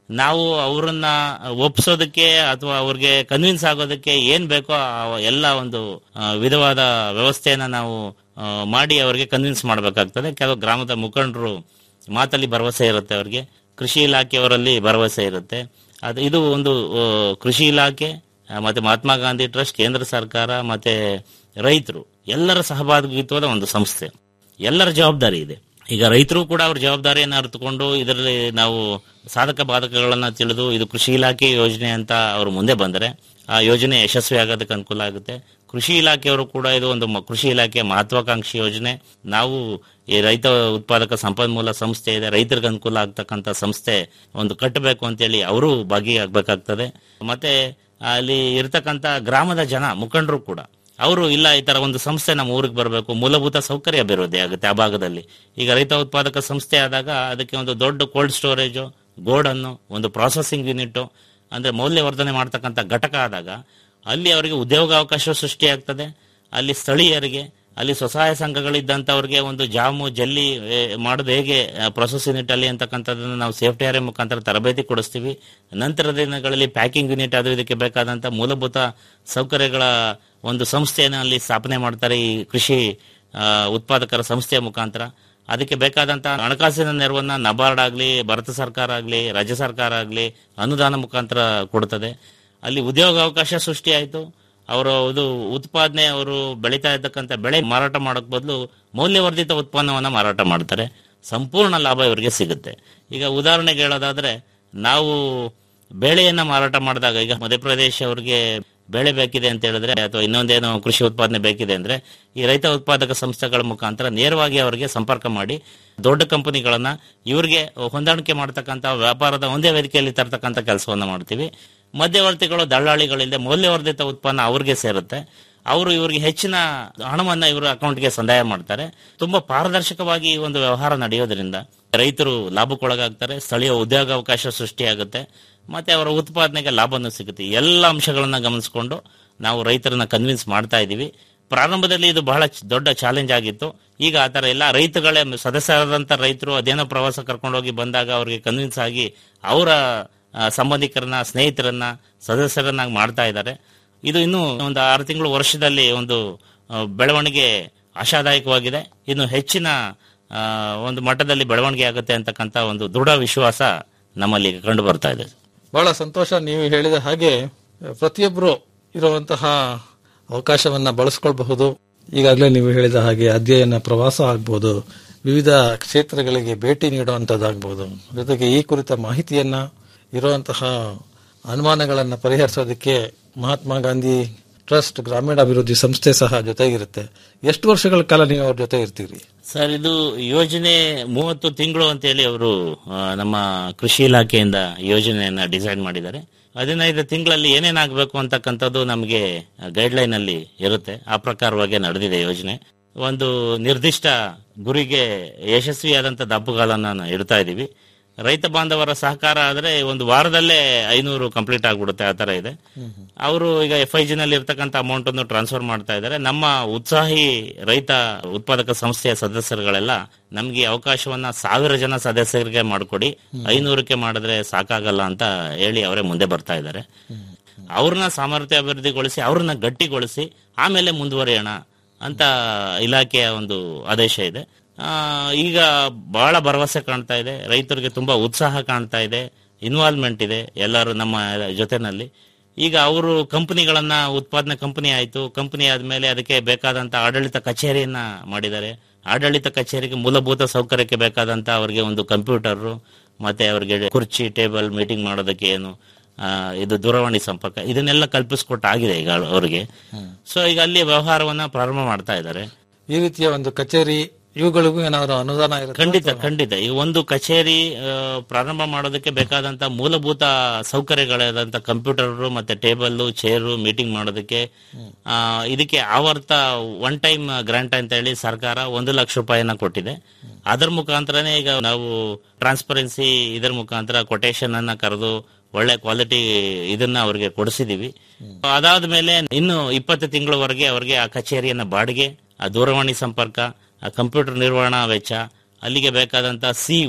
ನಾವು ಅವರನ್ನ ಒಪ್ಸೋದಕ್ಕೆ ಅಥವಾ ಅವ್ರಿಗೆ ಕನ್ವಿನ್ಸ್ ಆಗೋದಕ್ಕೆ ಏನ್ ಬೇಕೋ ಆ ಎಲ್ಲ ಒಂದು ಆ, ವಿಧವಾದ ವ್ಯವಸ್ಥೆಯನ್ನ ನಾವು ಆ, ಮಾಡಿ ಅವರಿಗೆ ಕನ್ವಿನ್ಸ್ ಮಾಡಬೇಕಾಗ್ತದೆ ಕೆಲವು ಗ್ರಾಮದ ಮುಖಂಡರು ಮಾತಲ್ಲಿ ಭರವಸೆ ಇರುತ್ತೆ ಅವರಿಗೆ ಕೃಷಿ ಇಲಾಖೆಯವರಲ್ಲಿ ಭರವಸೆ ಇರುತ್ತೆ ಅದು ಇದು ಒಂದು ಆ, ಕೃಷಿ ಇಲಾಖೆ ಆ, ಮತ್ತೆ ಮಹಾತ್ಮ ಗಾಂಧಿ ಟ್ರಸ್ಟ್ ಕೇಂದ್ರ ಸರ್ಕಾರ ಮತ್ತೆ ರೈತರು ಎಲ್ಲರ ಸಹಭಾಗಿತ್ವದ ಒಂದು ಸಂಸ್ಥೆ ಎಲ್ಲರ ಜವಾಬ್ದಾರಿ ಇದೆ ಈಗ ರೈತರು ಕೂಡ ಅವ್ರ ಜವಾಬ್ದಾರಿಯನ್ನು ಅರಿತುಕೊಂಡು ಇದರಲ್ಲಿ ನಾವು ಸಾಧಕ ಬಾಧಕಗಳನ್ನ ತಿಳಿದು ಇದು ಕೃಷಿ ಇಲಾಖೆ ಯೋಜನೆ ಅಂತ ಅವರು ಮುಂದೆ ಬಂದರೆ ಆ ಯೋಜನೆ ಯಶಸ್ವಿ ಆಗೋದಕ್ಕೆ ಅನುಕೂಲ ಆಗುತ್ತೆ ಕೃಷಿ ಇಲಾಖೆಯವರು ಕೂಡ ಇದು ಒಂದು ಮ- ಕೃಷಿ ಇಲಾಖೆಯ ಮಹತ್ವಾಕಾಂಕ್ಷಿ ಯೋಜನೆ ನಾವು ಈ ರೈತ ಉತ್ಪಾದಕ ಸಂಪನ್ಮೂಲ ಸಂಸ್ಥೆ ಇದೆ ರೈತರಿಗೆ ಅನುಕೂಲ ಆಗ್ತಕ್ಕಂಥ ಸಂಸ್ಥೆ ಒಂದು ಕಟ್ಟಬೇಕು ಅಂತೇಳಿ ಅವರು ಭಾಗಿಯಾಗಬೇಕಾಗ್ತದೆ ಮತ್ತೆ ಅಲ್ಲಿ ಇರ್ತಕ್ಕಂಥ ಗ್ರಾಮದ ಜನ ಮುಖಂಡರು ಕೂಡ ಅವರು ಇಲ್ಲ ಈ ತರ ಒಂದು ಸಂಸ್ಥೆ ನಮ್ಮ ಊರಿಗೆ ಬರಬೇಕು ಮೂಲಭೂತ ಸೌಕರ್ಯ ಅಭಿವೃದ್ಧಿ ಆಗುತ್ತೆ ಆ ಭಾಗದಲ್ಲಿ ಈಗ ರೈತ ಉತ್ಪಾದಕ ಸಂಸ್ಥೆ ಆದಾಗ ಅದಕ್ಕೆ ಒಂದು ದೊಡ್ಡ ಕೋಲ್ಡ್ ಸ್ಟೋರೇಜು ಗೋಡನ್ನು ಒಂದು ಪ್ರಾಸೆಸಿಂಗ್ ಯೂನಿಟ್ ಅಂದ್ರೆ ಮೌಲ್ಯವರ್ಧನೆ ಮಾಡ್ತಕ್ಕಂಥ ಘಟಕ ಆದಾಗ ಅಲ್ಲಿ ಅವರಿಗೆ ಉದ್ಯೋಗಾವಕಾಶ ಸೃಷ್ಟಿಯಾಗ್ತದೆ ಅಲ್ಲಿ ಸ್ಥಳೀಯರಿಗೆ ಅಲ್ಲಿ ಸ್ವಸಹಾಯ ಸಂಘಗಳಿದ್ದಂಥವ್ರಿಗೆ ಒಂದು ಜಾಮು ಜಲ್ಲಿ ಏ, ಮಾಡೋದು ಹೇಗೆ ಪ್ರೊಸೆಸ್ ಯೂನಿಟ್ ಅಲ್ಲಿ ಅಂತಕ್ಕಂಥದ್ದನ್ನು ನಾವು ಸೇಫ್ಟಿ ಆರ್ ಮುಖಾಂತರ ತರಬೇತಿ ಕೊಡಿಸ್ತೀವಿ ನಂತರದ ದಿನಗಳಲ್ಲಿ ಪ್ಯಾಕಿಂಗ್ ಯೂನಿಟ್ ಅದು ಇದಕ್ಕೆ ಬೇಕಾದಂಥ ಮೂಲಭೂತ ಸೌಕರ್ಯಗಳ ಒಂದು ಸಂಸ್ಥೆಯನ್ನು ಅಲ್ಲಿ ಸ್ಥಾಪನೆ ಮಾಡ್ತಾರೆ ಈ ಕೃಷಿ ಆ, ಉತ್ಪಾದಕರ ಸಂಸ್ಥೆಯ ಮುಖಾಂತರ ಅದಕ್ಕೆ ಬೇಕಾದಂತ ಹಣಕಾಸಿನ ನೆರವನ್ನ ನಬಾರ್ಡ್ ಆಗ್ಲಿ ಭಾರತ ಸರ್ಕಾರ ಆಗ್ಲಿ ರಾಜ್ಯ ಸರ್ಕಾರ ಆಗ್ಲಿ ಅನುದಾನ ಮುಖಾಂತರ ಕೊಡ್ತದೆ ಅಲ್ಲಿ ಉದ್ಯೋಗಾವಕಾಶ ಸೃಷ್ಟಿ ಆಯ್ತು ಅವರು ಇದು ಉತ್ಪಾದನೆ ಅವರು ಬೆಳೀತಾ ಇರ್ತಕ್ಕಂಥ ಬೆಳೆ ಮಾರಾಟ ಮಾಡೋಕ್ ಬದಲು ಮೌಲ್ಯವರ್ಧಿತ ಉತ್ಪನ್ನವನ್ನ ಮಾರಾಟ ಮಾಡ್ತಾರೆ ಸಂಪೂರ್ಣ ಲಾಭ ಇವರಿಗೆ ಸಿಗುತ್ತೆ ಈಗ ಉದಾಹರಣೆಗೆ ಹೇಳೋದಾದ್ರೆ ನಾವು ಬೆಳೆಯನ್ನ ಮಾರಾಟ ಮಾಡಿದಾಗ ಈಗ ಮಧ್ಯಪ್ರದೇಶ ಅವರಿಗೆ ಬೆಳೆ ಬೇಕಿದೆ ಅಂತ ಹೇಳಿದ್ರೆ ಅಥವಾ ಇನ್ನೊಂದೇನೋ ಕೃಷಿ ಉತ್ಪಾದನೆ ಬೇಕಿದೆ ಅಂದ್ರೆ ಈ ರೈತ ಉತ್ಪಾದಕ ಸಂಸ್ಥೆಗಳ ಮುಖಾಂತರ ನೇರವಾಗಿ ಅವರಿಗೆ ಸಂಪರ್ಕ ಮಾಡಿ ದೊಡ್ಡ ಕಂಪನಿಗಳನ್ನ ಇವರಿಗೆ ಹೊಂದಾಣಿಕೆ ಮಾಡತಕ್ಕಂತ ವ್ಯಾಪಾರದ ಒಂದೇ ವೇದಿಕೆಯಲ್ಲಿ ತರ್ತಕ್ಕಂಥ ಕೆಲಸವನ್ನ ಮಾಡ್ತೀವಿ ಮಧ್ಯವರ್ತಿಗಳು ದಳ್ಳಾಳಿಗಳಿಂದ ಮೌಲ್ಯವರ್ಧಿತ ಉತ್ಪನ್ನ ಅವ್ರಿಗೆ ಸೇರುತ್ತೆ ಅವರು ಇವರಿಗೆ ಹೆಚ್ಚಿನ ಹಣವನ್ನ ಇವರ ಅಕೌಂಟ್ಗೆ ಸಂದಾಯ ಮಾಡ್ತಾರೆ ತುಂಬಾ ಪಾರದರ್ಶಕವಾಗಿ ಈ ಒಂದು ವ್ಯವಹಾರ ನಡೆಯೋದ್ರಿಂದ ರೈತರು ಲಾಭಕ್ಕೊಳಗಾಗ್ತಾರೆ ಸ್ಥಳೀಯ ಉದ್ಯೋಗಾವಕಾಶ ಸೃಷ್ಟಿಯಾಗುತ್ತೆ ಮತ್ತೆ ಅವರ ಉತ್ಪಾದನೆಗೆ ಲಾಭನೂ ಸಿಗುತ್ತೆ ಈ ಎಲ್ಲ ಅಂಶಗಳನ್ನ ಗಮನಿಸಿಕೊಂಡು ನಾವು ರೈತರನ್ನ ಕನ್ವಿನ್ಸ್ ಮಾಡ್ತಾ ಇದ್ದೀವಿ ಪ್ರಾರಂಭದಲ್ಲಿ ಇದು ಬಹಳ ಚ- ದೊಡ್ಡ ಚಾಲೆಂಜ್ ಆಗಿತ್ತು ಈಗ ಆ ತರ ಎಲ್ಲ ರೈತಗಳೇ ಸದಸ್ಯರಾದಂತ ರೈತರು ಅದೇನೋ ಪ್ರವಾಸ ಕರ್ಕೊಂಡೋಗಿ ಬಂದಾಗ ಅವ್ರಿಗೆ ಕನ್ವಿನ್ಸ್ ಆಗಿ ಅವರ ಆ, ಸಂಬಂಧಿಕರನ್ನ ಸ್ನೇಹಿತರನ್ನ ಸದಸ್ಯರನ್ನಾಗಿ ಮಾಡ್ತಾ ಇದ್ದಾರೆ ಇದು ಇನ್ನು ಒಂದು ಆರು ತಿಂಗಳು ವರ್ಷದಲ್ಲಿ ಒಂದು ಆ, ಬೆಳವಣಿಗೆ ಆಶಾದಾಯಕವಾಗಿದೆ ಇನ್ನು ಹೆಚ್ಚಿನ ಆ, ಒಂದು ಮಟ್ಟದಲ್ಲಿ ಬೆಳವಣಿಗೆ ಆಗುತ್ತೆ ಅಂತಕ್ಕಂಥ ಒಂದು ದೃಢ ವಿಶ್ವಾಸ ನಮ್ಮಲ್ಲಿ ಕಂಡು ಬರ್ತಾ ಇದೆ ಬಹಳ ಸಂತೋಷ ನೀವು ಹೇಳಿದ ಹಾಗೆ ಪ್ರತಿಯೊಬ್ಬರು ಇರುವಂತಹ ಅವಕಾಶವನ್ನ ಬಳಸ್ಕೊಳ್ಬಹುದು ಈಗಾಗಲೇ ನೀವು ಹೇಳಿದ ಹಾಗೆ ಅಧ್ಯಯನ ಪ್ರವಾಸ ಆಗ್ಬೋದು ವಿವಿಧ ಕ್ಷೇತ್ರಗಳಿಗೆ ಭೇಟಿ ನೀಡುವಂತದ್ದಾಗಬಹುದು ಜೊತೆಗೆ ಈ ಕುರಿತ ಮಾಹಿತಿಯನ್ನ ಇರುವಂತಹ ಅನುಮಾನಗಳನ್ನ ಪರಿಹರಿಸೋದಕ್ಕೆ ಮಹಾತ್ಮ ಗಾಂಧಿ ಟ್ರಸ್ಟ್ ಗ್ರಾಮೀಣಾಭಿವೃದ್ಧಿ ಸಂಸ್ಥೆ ಸಹ ಜೊತೆಗಿರುತ್ತೆ ಎಷ್ಟು ವರ್ಷಗಳ ಕಾಲ ನೀವು ಅವ್ರ ಜೊತೆ ಇರ್ತೀರಿ ಸರ್ ಇದು ಯೋಜನೆ ಮೂವತ್ತು ತಿಂಗಳು ಅಂತೇಳಿ ಅವರು ಆ, ನಮ್ಮ ಕೃಷಿ ಇಲಾಖೆಯಿಂದ ಯೋಜನೆಯನ್ನ ಡಿಸೈನ್ ಮಾಡಿದ್ದಾರೆ ಹದಿನೈದು ತಿಂಗಳಲ್ಲಿ ಏನೇನಾಗಬೇಕು ಅಂತಕ್ಕಂಥದ್ದು ನಮಗೆ ಗೈಡ್ ಲೈನ್ ಅಲ್ಲಿ ಇರುತ್ತೆ ಆ ಪ್ರಕಾರವಾಗಿ ನಡೆದಿದೆ ಯೋಜನೆ ಒಂದು ನಿರ್ದಿಷ್ಟ ಗುರಿಗೆ ಯಶಸ್ವಿಯಾದಂತ ದಪ್ಪುಗಳನ್ನ ನಾವು ಇಡ್ತಾ ಇದೀವಿ ರೈತ ಬಾಂಧವರ ಸಹಕಾರ ಆದ್ರೆ ಒಂದು ವಾರದಲ್ಲೇ ಐನೂರು ಕಂಪ್ಲೀಟ್ ಆಗ್ಬಿಡುತ್ತೆ ಆ ತರ ಇದೆ ಅವರು ಈಗ ಎಫ್ ಐ ಜಿ ನಲ್ಲಿ ಇರ್ತಕ್ಕಂಥ ಅಮೌಂಟ್ ಅನ್ನು ಟ್ರಾನ್ಸ್ಫರ್ ಮಾಡ್ತಾ ಇದ್ದಾರೆ ನಮ್ಮ ಉತ್ಸಾಹಿ ರೈತ ಉತ್ಪಾದಕ ಸಂಸ್ಥೆಯ ಸದಸ್ಯರುಗಳೆಲ್ಲ ನಮ್ಗೆ ಈ ಅವಕಾಶವನ್ನ ಸಾವಿರ ಜನ ಸದಸ್ಯರಿಗೆ ಮಾಡಿಕೊಡಿ ಐನೂರಕ್ಕೆ ಮಾಡಿದ್ರೆ ಸಾಕಾಗಲ್ಲ ಅಂತ ಹೇಳಿ ಅವರೇ ಮುಂದೆ ಬರ್ತಾ ಇದ್ದಾರೆ ಅವ್ರನ್ನ ಸಾಮರ್ಥ್ಯ ಅಭಿವೃದ್ಧಿಗೊಳಿಸಿ ಅವ್ರನ್ನ ಗಟ್ಟಿಗೊಳಿಸಿ ಆಮೇಲೆ ಮುಂದುವರಿಯೋಣ ಅಂತ ಇಲಾಖೆಯ ಒಂದು ಆದೇಶ ಇದೆ ಆ, ಈಗ ಬಹಳ ಭರವಸೆ ಕಾಣ್ತಾ ಇದೆ ರೈತರಿಗೆ ತುಂಬಾ ಉತ್ಸಾಹ ಕಾಣ್ತಾ ಇದೆ ಇನ್ವಾಲ್ವ್ಮೆಂಟ್ ಇದೆ ಎಲ್ಲರೂ ನಮ್ಮ ಜೊತೆನಲ್ಲಿ ಈಗ ಅವರು ಕಂಪನಿಗಳನ್ನ ಉತ್ಪಾದನಾ ಕಂಪನಿ ಆಯ್ತು ಕಂಪನಿ ಆದ್ಮೇಲೆ ಅದಕ್ಕೆ ಬೇಕಾದಂತ ಆಡಳಿತ ಕಚೇರಿಯನ್ನ ಮಾಡಿದ್ದಾರೆ ಆಡಳಿತ ಕಚೇರಿಗೆ ಮೂಲಭೂತ ಸೌಕರ್ಯಕ್ಕೆ ಬೇಕಾದಂತ ಅವರಿಗೆ ಒಂದು ಕಂಪ್ಯೂಟರ್ ಮತ್ತೆ ಅವರಿಗೆ ಕುರ್ಚಿ ಟೇಬಲ್ ಮೀಟಿಂಗ್ ಮಾಡೋದಕ್ಕೆ ಏನು ಆ, ಇದು ದೂರವಾಣಿ ಸಂಪರ್ಕ ಇದನ್ನೆಲ್ಲ ಕಲ್ಪಿಸ್ಕೊಟ್ಟಾಗಿದೆ ಈಗ ಅವರಿಗೆ ಸೊ ಈಗ ಅಲ್ಲಿ ವ್ಯವಹಾರವನ್ನ ಪ್ರಾರಂಭ ಮಾಡ್ತಾ ಇದ್ದಾರೆ ಈ ರೀತಿಯ ಒಂದು ಕಚೇರಿ ಇವುಗಳಿಗೂ ಏನಾದ್ರು ಅನುದಾನ ಇರುತ್ತೆ ಖಂಡಿತ ಖಂಡಿತ ಈ ಒಂದು ಕಚೇರಿ ಆ, ಪ್ರಾರಂಭ ಮಾಡೋದಕ್ಕೆ ಬೇಕಾದಂತ ಮೂಲಭೂತ ಸೌಕರ್ಯಗಳಾದಂತ ಕಂಪ್ಯೂಟರ್ ಮತ್ತೆ ಟೇಬಲ್ ಚೇರು ಮೀಟಿಂಗ್ ಮಾಡೋದಕ್ಕೆ ಆ, ಇದಕ್ಕೆ ಆವರ್ತ ಒನ್ ಟೈಮ್ ಗ್ರಾಂಟ್ ಅಂತ ಹೇಳಿ ಸರ್ಕಾರ ಒಂದು ಲಕ್ಷ ರೂಪಾಯಿನ ಕೊಟ್ಟಿದೆ ಅದರ ಮುಖಾಂತರನೇ ಈಗ ನಾವು ಟ್ರಾನ್ಸ್ಪರೆನ್ಸಿ ಇದರ ಮುಖಾಂತರ ಕೊಟೇಶನ್ ಅನ್ನ ಕರೆದು ಒಳ್ಳೆ ಕ್ವಾಲಿಟಿ ಇದನ್ನ ಅವ್ರಿಗೆ ಕೊಡಿಸಿದೀವಿ ಅದಾದ ಮೇಲೆ ಇನ್ನು ಇಪ್ಪತ್ತು ತಿಂಗಳವರೆಗೆ ಅವ್ರಿಗೆ ಆ ಕಚೇರಿಯನ್ನ ಬಾಡಿಗೆ ಆ ದೂರವಾಣಿ ಸಂಪರ್ಕ ಆ ಕಂಪ್ಯೂಟರ್ ನಿರ್ವಹಣಾ ವೆಚ್ಚ ಅಲ್ಲಿಗೆ ಬೇಕಾದಂತ ಸಿಇಒ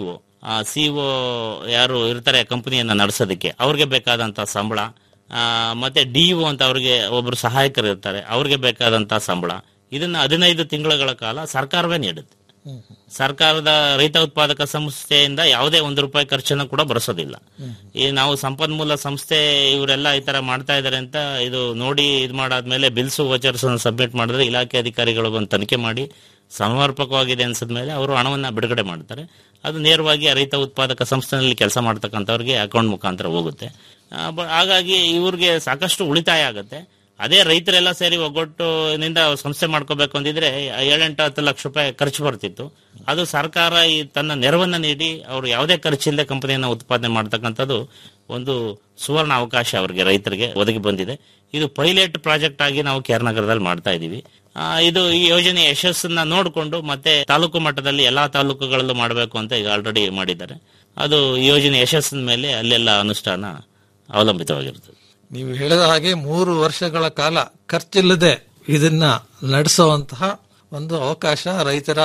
ಸಿಒ ಯಾರು ಇರ್ತಾರೆ ಕಂಪನಿಯನ್ನ ನಡೆಸೋದಕ್ಕೆ ಅವ್ರಿಗೆ ಬೇಕಾದಂತ ಸಂಬಳ ಆ, ಮತ್ತೆ ಡಿ ಅಂತ ಅವ್ರಿಗೆ ಒಬ್ರು ಸಹಾಯಕರು ಇರ್ತಾರೆ ಅವ್ರಿಗೆ ಬೇಕಾದಂತ ಸಂಬಳ ಇದನ್ನ ಹದಿನೈದು ತಿಂಗಳುಗಳ ಕಾಲ ಸರ್ಕಾರವೇ ನೀಡುತ್ತೆ ಸರ್ಕಾರದ ರೈತ ಉತ್ಪಾದಕ ಸಂಸ್ಥೆಯಿಂದ ಯಾವುದೇ ಒಂದು ರೂಪಾಯಿ ಖರ್ಚನ್ನು ಕೂಡ ಬರೆಸೋದಿಲ್ಲ ಈ ನಾವು ಸಂಪನ್ಮೂಲ ಸಂಸ್ಥೆ ಇವರೆಲ್ಲ ಈ ತರ ಮಾಡ್ತಾ ಇದಾರೆ ಅಂತ ಇದು ನೋಡಿ ಇದು ಮಾಡಾದ್ಮೇಲೆ ಬಿಲ್ಸ್ ವೋಚರ್ಸ್ ಸಬ್ಮಿಟ್ ಮಾಡಿದ್ರೆ ಇಲಾಖೆ ಅಧಿಕಾರಿಗಳು ಬಂದು ತನಿಖೆ ಮಾಡಿ ಸಮರ್ಪಕವಾಗಿದೆ ಅನ್ಸಿದ್ಮೇಲೆ ಅವರು ಹಣವನ್ನ ಬಿಡುಗಡೆ ಮಾಡ್ತಾರೆ ಅದು ನೇರವಾಗಿ ಆ ರೈತ ಉತ್ಪಾದಕ ಸಂಸ್ಥೆಯಲ್ಲಿ ಕೆಲಸ ಮಾಡ್ತಕ್ಕಂಥವ್ರಿಗೆ ಅಕೌಂಟ್ ಮುಖಾಂತರ ಹೋಗುತ್ತೆ ಆ, ಬ- ಹಾಗಾಗಿ ಇವ್ರಿಗೆ ಸಾಕಷ್ಟು ಉಳಿತಾಯ ಆಗುತ್ತೆ ಅದೇ ರೈತರೆಲ್ಲ ಸೇರಿ ಒಗ್ಗಟ್ಟಿನಿಂದ ಸಂಸ್ಥೆ ಮಾಡ್ಕೋಬೇಕು ಅಂದಿದ್ರೆ ಏಳೆಂಟು ಹತ್ತು ಲಕ್ಷ ರೂಪಾಯಿ ಖರ್ಚು ಬರ್ತಿತ್ತು ಅದು ಸರ್ಕಾರ ಈ ತನ್ನ ನೆರವನ್ನ ನೀಡಿ ಅವರು ಯಾವುದೇ ಖರ್ಚಿಲ್ಲದೆ ಕಂಪನಿಯನ್ನ ಉತ್ಪಾದನೆ ಮಾಡ್ತಕ್ಕಂಥದ್ದು ಒಂದು ಸುವರ್ಣ ಅವಕಾಶ ಅವರಿಗೆ ರೈತರಿಗೆ ಒದಗಿ ಬಂದಿದೆ ಇದು ಪೈಲಟ್ ಪ್ರಾಜೆಕ್ಟ್ ಆಗಿ ನಾವು ಕೇರ್ನಗರದಲ್ಲಿ ಮಾಡ್ತಾ ಇದ್ದೀವಿ ಆ, ಇದು ಈ ಯೋಜನೆ ಯಶಸ್ಸನ್ನ ನೋಡಿಕೊಂಡು ಮತ್ತೆ ತಾಲೂಕು ಮಟ್ಟದಲ್ಲಿ ಎಲ್ಲಾ ತಾಲೂಕುಗಳಲ್ಲೂ ಮಾಡಬೇಕು ಅಂತ ಈಗ ಆಲ್ರೆಡಿ ಮಾಡಿದ್ದಾರೆ ಅದು ಈ ಯೋಜನೆ ಯಶಸ್ಸಿನ ಮೇಲೆ ಅಲ್ಲೆಲ್ಲ ಅನುಷ್ಠಾನ ಅವಲಂಬಿತವಾಗಿರ್ತದೆ ನೀವು ಹೇಳಿದ ಹಾಗೆ ಮೂರು ವರ್ಷಗಳ ಕಾಲ ಖರ್ಚಿಲ್ಲದೆ ಇದನ್ನ ನಡೆಸುವಂತಹ ಒಂದು ಅವಕಾಶ ರೈತರ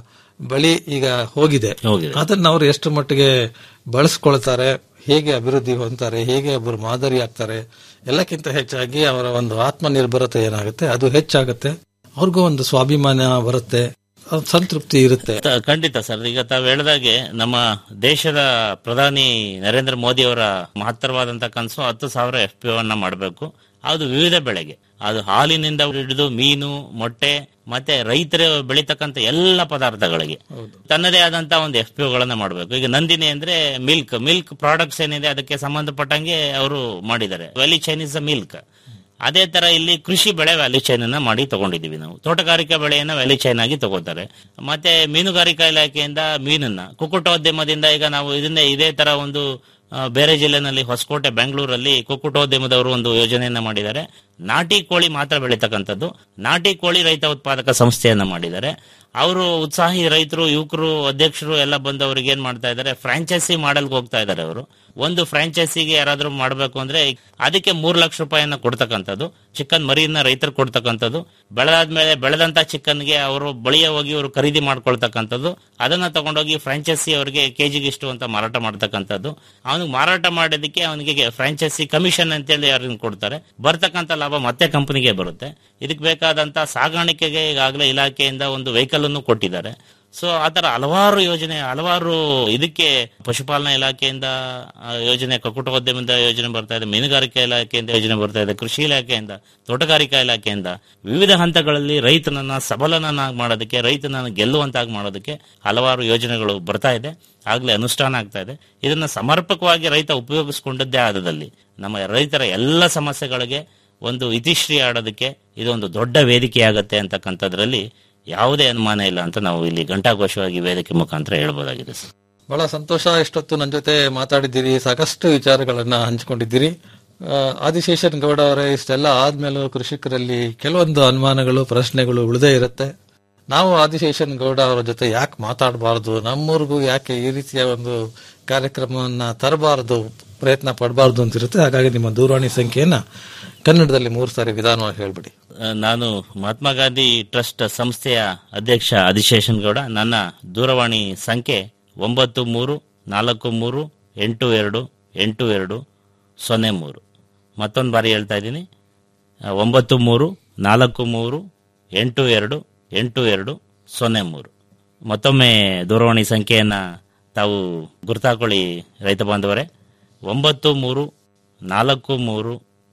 ಬಳಿ ಈಗ ಹೋಗಿದೆ ಹೋಗಿದೆ. ಅದನ್ನ ಅವರು ಎಷ್ಟು ಮಟ್ಟಿಗೆ ಬಳಸ್ಕೊಳ್ತಾರೆ ಹೇಗೆ ಅಭಿವೃದ್ಧಿ ಹೊಂದ್ತಾರೆ ಹೇಗೆ ಒಬ್ಬರು ಮಾದರಿ ಆಗ್ತಾರೆ ಎಲ್ಲಕ್ಕಿಂತ ಹೆಚ್ಚಾಗಿ ಅವರ ಒಂದು ಆತ್ಮನಿರ್ಭರತೆ ಏನಾಗುತ್ತೆ ಅದು ಹೆಚ್ಚಾಗುತ್ತೆ ಅವ್ರಿಗೂ ಒಂದು ಸ್ವಾಭಿಮಾನ ಬರುತ್ತೆ ಒಂದು ಸಂತೃಪ್ತಿ ಇರುತ್ತೆ ತ- ಖಂಡಿತ ಸರ್ ಈಗ ತಾವು ಹೇಳಿದಾಗೆ ನಮ್ಮ ದೇಶದ ಪ್ರಧಾನಿ ನರೇಂದ್ರ ಮೋದಿ ಅವರ ಮಹತ್ತರವಾದಂತ ಕನಸು ಹತ್ತು ಸಾವಿರ ಎಫ್ ಪಿ ಅನ್ನ ಮಾಡಬೇಕು ಅದು ವಿವಿಧ ಬೆಳೆಗೆ ಅದು ಹಾಲಿನಿಂದ ಹಿಡಿದು ಮೀನು ಮೊಟ್ಟೆ ಮತ್ತೆ ರೈತರು ಬೆಳೀತಕ್ಕಂತ ಎಲ್ಲ ಪದಾರ್ಥಗಳಿಗೆ ತನ್ನದೇ ಆದಂತ ಒಂದು ಎಫ್ ಪಿ ಗಳನ್ನ ಮಾಡಬೇಕು ಈಗ ನಂದಿನಿ ಅಂದ್ರೆ ಮಿಲ್ಕ್ ಮಿಲ್ಕ್ ಪ್ರಾಡಕ್ಟ್ಸ್ ಏನಿದೆ ಅದಕ್ಕೆ ಸಂಬಂಧಪಟ್ಟಂಗೆ ಅವರು ಮಾಡಿದ್ದಾರೆ ವ್ಯಾಲಿ ಚೈನ್ ಇಸ್ ಮಿಲ್ಕ್ ಅದೇ ತರ ಇಲ್ಲಿ ಕೃಷಿ ಬೆಳೆ ವ್ಯಾಲ್ಯೂ ಚೈನ್ ಅನ್ನ ಮಾಡಿ ತಗೊಂಡಿದೀವಿ ನಾವು ತೋಟಗಾರಿಕಾ ಬೆಳೆಯನ್ನ ವ್ಯಾಲ್ಯೂ ಚೈನ್ ಆಗಿ ತಗೋತಾರೆ ಮತ್ತೆ ಮೀನುಗಾರಿಕಾ ಇಲಾಖೆಯಿಂದ ಮೀನನ್ನ ಕುಕ್ಕುಟೋದ್ಯಮದಿಂದ ಈಗ ನಾವು ಇದನ್ನೇ ಇದೇ ತರ ಒಂದು ಆ, ಬೇರೆ ಜಿಲ್ಲೆನಲ್ಲಿ ಹೊಸಕೋಟೆ ಬೆಂಗಳೂರಲ್ಲಿ ಕುಕ್ಕುಟೋದ್ಯಮದವರು ಒಂದು ಯೋಜನೆಯನ್ನ ಮಾಡಿದ್ದಾರೆ ನಾಟಿ ಕೋಳಿ ಮಾತ್ರ ಬೆಳೀತಕ್ಕಂಥದ್ದು ನಾಟಿ ಕೋಳಿ ರೈತ ಉತ್ಪಾದಕ ಸಂಸ್ಥೆಯನ್ನ ಮಾಡಿದ್ದಾರೆ ಅವರು ಉತ್ಸಾಹಿ ರೈತರು ಯುವಕರು ಅಧ್ಯಕ್ಷರು ಎಲ್ಲ ಬಂದವರಿಗೆ ಏನ್ ಮಾಡ್ತಾ ಇದ್ದಾರೆ ಫ್ರಾಂಚೈಸಿ ಮಾಡಲ್ಗೆ ಹೋಗ್ತಾ ಇದ್ದಾರೆ ಅವರು ಒಂದು ಫ್ರಾಂಚೈಸಿಗೆ ಯಾರಾದ್ರೂ ಮಾಡಬೇಕು ಅಂದ್ರೆ ಅದಕ್ಕೆ ಮೂರ್ ಲಕ್ಷ ರೂಪಾಯಿಯನ್ನ ಕೊಡ್ತಕ್ಕಂಥದ್ದು ಚಿಕನ್ ಮರಿಯನ್ನ ರೈತರು ಕೊಡ್ತಕ್ಕಂಥದ್ದು ಬೆಳೆದಾದ್ಮೇಲೆ ಬೆಳೆದಂತ ಚಿಕನ್ಗೆ ಅವರು ಬಳಿಯ ಹೋಗಿ ಅವರು ಖರೀದಿ ಮಾಡ್ಕೊಳ್ತಕ್ಕಂಥದ್ದು ಅದನ್ನ ತಗೊಂಡೋಗಿ ಫ್ರಾಂಚೈಸಿ ಅವರಿಗೆ ಕೆಜಿಗೆ ಇಷ್ಟು ಅಂತ ಮಾರಾಟ ಮಾಡ್ತಕ್ಕಂಥದ್ದು ಅವನಿಗೆ ಮಾರಾಟ ಮಾಡೋದಕ್ಕೆ ಅವನಿಗೆ ಫ್ರಾಂಚೈಸಿ ಕಮಿಷನ್ ಅಂತೇಳಿ ಅವ್ರಿಗೆ ಕೊಡ್ತಾರೆ ಬರ್ತಕ್ಕಂಥ ಲಾಭ ಮತ್ತೆ ಕಂಪನಿಗೆ ಬರುತ್ತೆ ಇದಕ್ಕೆ ಬೇಕಾದಂತ ಸಾಗಾಣಿಕೆಗೆ ಈಗಾಗಲೇ ಇಲಾಖೆಯಿಂದ ಒಂದು ವೆಹಿಕಲ್ ಅನ್ನು ಕೊಟ್ಟಿದ್ದಾರೆ ಸೊ ಆತರ ಹಲವಾರು ಯೋಜನೆ ಹಲವಾರು ಇದಕ್ಕೆ ಪಶುಪಾಲನಾ ಇಲಾಖೆಯಿಂದ ಆ, ಯೋಜನೆ ಕಕ್ಕುಟೋದ್ಯಮದಿಂದ ಯೋಜನೆ ಬರ್ತಾ ಇದೆ ಮೀನುಗಾರಿಕೆ ಇಲಾಖೆಯಿಂದ ಯೋಜನೆ ಬರ್ತಾ ಇದೆ ಕೃಷಿ ಇಲಾಖೆಯಿಂದ ತೋಟಗಾರಿಕಾ ಇಲಾಖೆಯಿಂದ ವಿವಿಧ ಹಂತಗಳಲ್ಲಿ ರೈತನನ್ನ ಸಬಲನನ್ನಾಗಿ ಮಾಡೋದಕ್ಕೆ ರೈತನನ್ನ ಗೆಲ್ಲುವಂತಾಗಿ ಮಾಡೋದಕ್ಕೆ ಹಲವಾರು ಯೋಜನೆಗಳು ಬರ್ತಾ ಇದೆ ಆಗ್ಲೇ ಅನುಷ್ಠಾನ ಆಗ್ತಾ ಇದೆ ಇದನ್ನ ಸಮರ್ಪಕವಾಗಿ ರೈತ ಉಪಯೋಗಿಸಿಕೊಂಡದ್ದೇ ಆದದಲ್ಲಿ ನಮ್ಮ ರೈತರ ಎಲ್ಲ ಸಮಸ್ಯೆಗಳಿಗೆ ಒಂದು ಇತಿಶ್ರೀ ಆಡೋದಕ್ಕೆ ಇದೊಂದು ದೊಡ್ಡ ವೇದಿಕೆ ಆಗತ್ತೆ ಅಂತಕ್ಕಂಥದ್ರಲ್ಲಿ ಯಾವುದೇ ಅನುಮಾನ ಇಲ್ಲ ಅಂತ ನಾವು ಇಲ್ಲಿ ಘಂಟಾಘೋಷವಾಗಿ ವೇದಿಕೆ ಮುಖಾಂತರ ಹೇಳ್ಬೋದಾಗಿದೆ ಸರ್ ಬಹಳ ಸಂತೋಷ ಇಷ್ಟೊತ್ತು ನನ್ನ ಜೊತೆ ಮಾತಾಡಿದ್ದೀರಿ ಸಾಕಷ್ಟು ವಿಚಾರಗಳನ್ನ ಹಂಚಿಕೊಂಡಿದ್ದೀರಿ ಆ, ಆದಿಶೇಷನ್ ಗೌಡ ಅವರೇ ಇಷ್ಟೆಲ್ಲ ಆದ್ಮೇಲೂ ಕೃಷಿಕರಲ್ಲಿ ಕೆಲವೊಂದು ಅನುಮಾನಗಳು ಪ್ರಶ್ನೆಗಳು ಉಳಿದೇ ಇರುತ್ತೆ ನಾವು ಆದಿಶೇಷನ್ ಗೌಡ ಅವರ ಜೊತೆ ಯಾಕೆ ಮಾತಾಡಬಾರದು ನಮ್ಮೂರಿಗೂ ಯಾಕೆ ಈ ರೀತಿಯ ಒಂದು ಕಾರ್ಯಕ್ರಮವನ್ನ ತರಬಾರದು ಪ್ರಯತ್ನ ಪಡಬಾರದು ಅಂತ ಇರುತ್ತೆ ಹಾಗಾಗಿ ನಿಮ್ಮ ದೂರವಾಣಿ ಸಂಖ್ಯೆಯನ್ನ ಕನ್ನಡದಲ್ಲಿ ಮೂರು ಸಾರಿ ವಿಧಾನವಾಗಿ ಹೇಳ್ಬಿಡಿ ಆ, ನಾನು ಮಹಾತ್ಮ ಗಾಂಧಿ ಟ್ರಸ್ಟ್ ಸಂಸ್ಥೆಯ ಅಧ್ಯಕ್ಷ ಆದಿಶೇಷನ್ ಗೌಡ ನನ್ನ ದೂರವಾಣಿ ಸಂಖ್ಯೆ ಒಂಬತ್ತು ಮೂರು ನಾಲ್ಕು ಮೂರು ಎಂಟು ಎರಡು ಎಂಟು ಎರಡು ಸೊನ್ನೆ ಮೂರು ಮತ್ತೊಂದು ಬಾರಿ ಹೇಳ್ತಾ ಇದ್ದೀನಿ ಆ, ಒಂಬತ್ತು ಮೂರು ನಾಲ್ಕು ಮೂರು ಎಂಟು ಎರಡು ಎಂಟು ಎರಡು ಸೊನ್ನೆ ಮೂರು ಮತ್ತೊಮ್ಮೆ ದೂರವಾಣಿ ಸಂಖ್ಯೆಯನ್ನ ತಾವು ಗುರ್ತಾಕೊಳ್ಳಿ ರೈತ ಬಾಂಧವರೇ ಒಂಬತ್ತು ಮೂರು ನಾಲ್ಕು ಮೂರು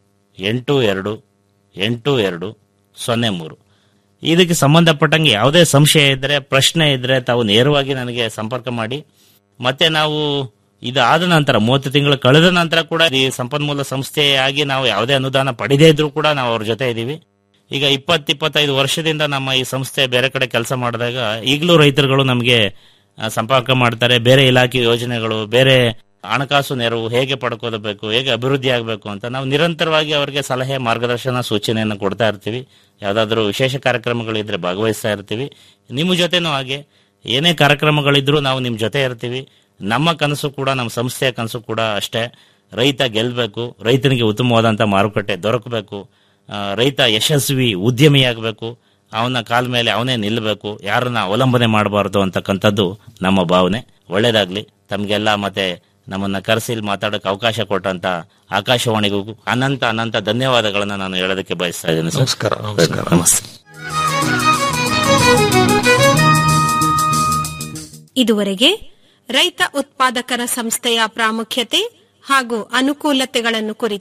ಎಂಟು ಎರಡು ಎಂಟು ಎರಡು ಸೊನ್ನೆ ಮೂರು ಇದಕ್ಕೆ ಸಂಬಂಧಪಟ್ಟಂಗೆ ಯಾವುದೇ ಸಂಶಯ ಇದ್ದರೆ ಪ್ರಶ್ನೆ ಇದ್ದರೆ ತಾವು ನೇರವಾಗಿ ನನಗೆ ಸಂಪರ್ಕ ಮಾಡಿ ಮತ್ತೆ ನಾವು ಇದಾದ ನಂತರ ಮೂವತ್ತು ತಿಂಗಳು ಕಳೆದ ನಂತರ ಕೂಡ ಈ ಸಂಪನ್ಮೂಲ ಸಂಸ್ಥೆಯಾಗಿ ನಾವು ಯಾವುದೇ ಅನುದಾನ ಪಡೆದೇ ಇದ್ರೂ ಕೂಡ ನಾವು ಅವ್ರ ಜೊತೆ ಇದ್ದೀವಿ ಈಗ ಇಪ್ಪತ್ತು ಇಪ್ಪತ್ತೈದು ವರ್ಷದಿಂದ ನಮ್ಮ ಈ ಸಂಸ್ಥೆ ಬೇರೆ ಕಡೆ ಕೆಲಸ ಮಾಡಿದಾಗ ಈಗಲೂ ರೈತರುಗಳು ನಮಗೆ ಆ, ಸಂಪರ್ಕ ಮಾಡ್ತಾರೆ ಬೇರೆ ಇಲಾಖೆ ಯೋಜನೆಗಳು ಬೇರೆ ಹಣಕಾಸು ನೆರವು ಹೇಗೆ ಪಡ್ಕೋಬೇಕು ಹೇಗೆ ಅಭಿವೃದ್ಧಿ ಆಗಬೇಕು ಅಂತ ನಾವು ನಿರಂತರವಾಗಿ ಅವರಿಗೆ ಸಲಹೆ ಮಾರ್ಗದರ್ಶನ ಸೂಚನೆಯನ್ನು ಕೊಡ್ತಾ ಇರ್ತೀವಿ ಯಾವುದಾದ್ರೂ ವಿಶೇಷ ಕಾರ್ಯಕ್ರಮಗಳಿದ್ರೆ ಭಾಗವಹಿಸ್ತಾ ಇರ್ತೀವಿ ನಿಮ್ಮ ಜೊತೆನೂ ಹಾಗೆ ಏನೇ ಕಾರ್ಯಕ್ರಮಗಳಿದ್ರೂ ನಾವು ನಿಮ್ಮ ಜೊತೆ ಇರ್ತೀವಿ ನಮ್ಮ ಕನಸು ಕೂಡ ನಮ್ಮ ಸಂಸ್ಥೆಯ ಕನಸು ಕೂಡ ಅಷ್ಟೇ ರೈತ ಗೆಲ್ಬೇಕು ರೈತನಿಗೆ ಉತ್ತಮವಾದಂಥ ಮಾರುಕಟ್ಟೆ ದೊರಕಬೇಕು ಆ, ರೈತ ಯಶಸ್ವಿ ಉದ್ಯಮಿಯಾಗಬೇಕು ಅವನ ಕಾಲ ಮೇಲೆ ಅವನೇ ನಿಲ್ಲಬೇಕು ಯಾರನ್ನ ಅವಲಂಬನೆ ಮಾಡಬಾರದು ಅಂತಕ್ಕಂಥದ್ದು ನಮ್ಮ ಭಾವನೆ ಒಳ್ಳೇದಾಗ್ಲಿ ತಮಗೆಲ್ಲ ಮತ್ತೆ ನಮ್ಮನ್ನ ಕರೆಸಿ ಇಲ್ಲಿ ಮಾತಾಡೋಕೆ ಅವಕಾಶ ಕೊಟ್ಟಂತ ಆಕಾಶವಾಣಿಗೂ ಅನಂತ ಅನಂತ ಧನ್ಯವಾದಗಳನ್ನ ನಾನು ಹೇಳೋದಕ್ಕೆ ಬಯಸ್ತಾ ಇದ್ದೀನಿ ಸರ್. ನಮಸ್ಕಾರ ನಮಸ್ಕಾರ ನಮಸ್ತೆ ಇದುವರೆಗೆ ರೈತ ಉತ್ಪಾದಕರ ಸಂಸ್ಥೆಯ ಪ್ರಾಮುಖ್ಯತೆ ಹಾಗೂ ಅನುಕೂಲತೆಗಳನ್ನು ಕುರಿತು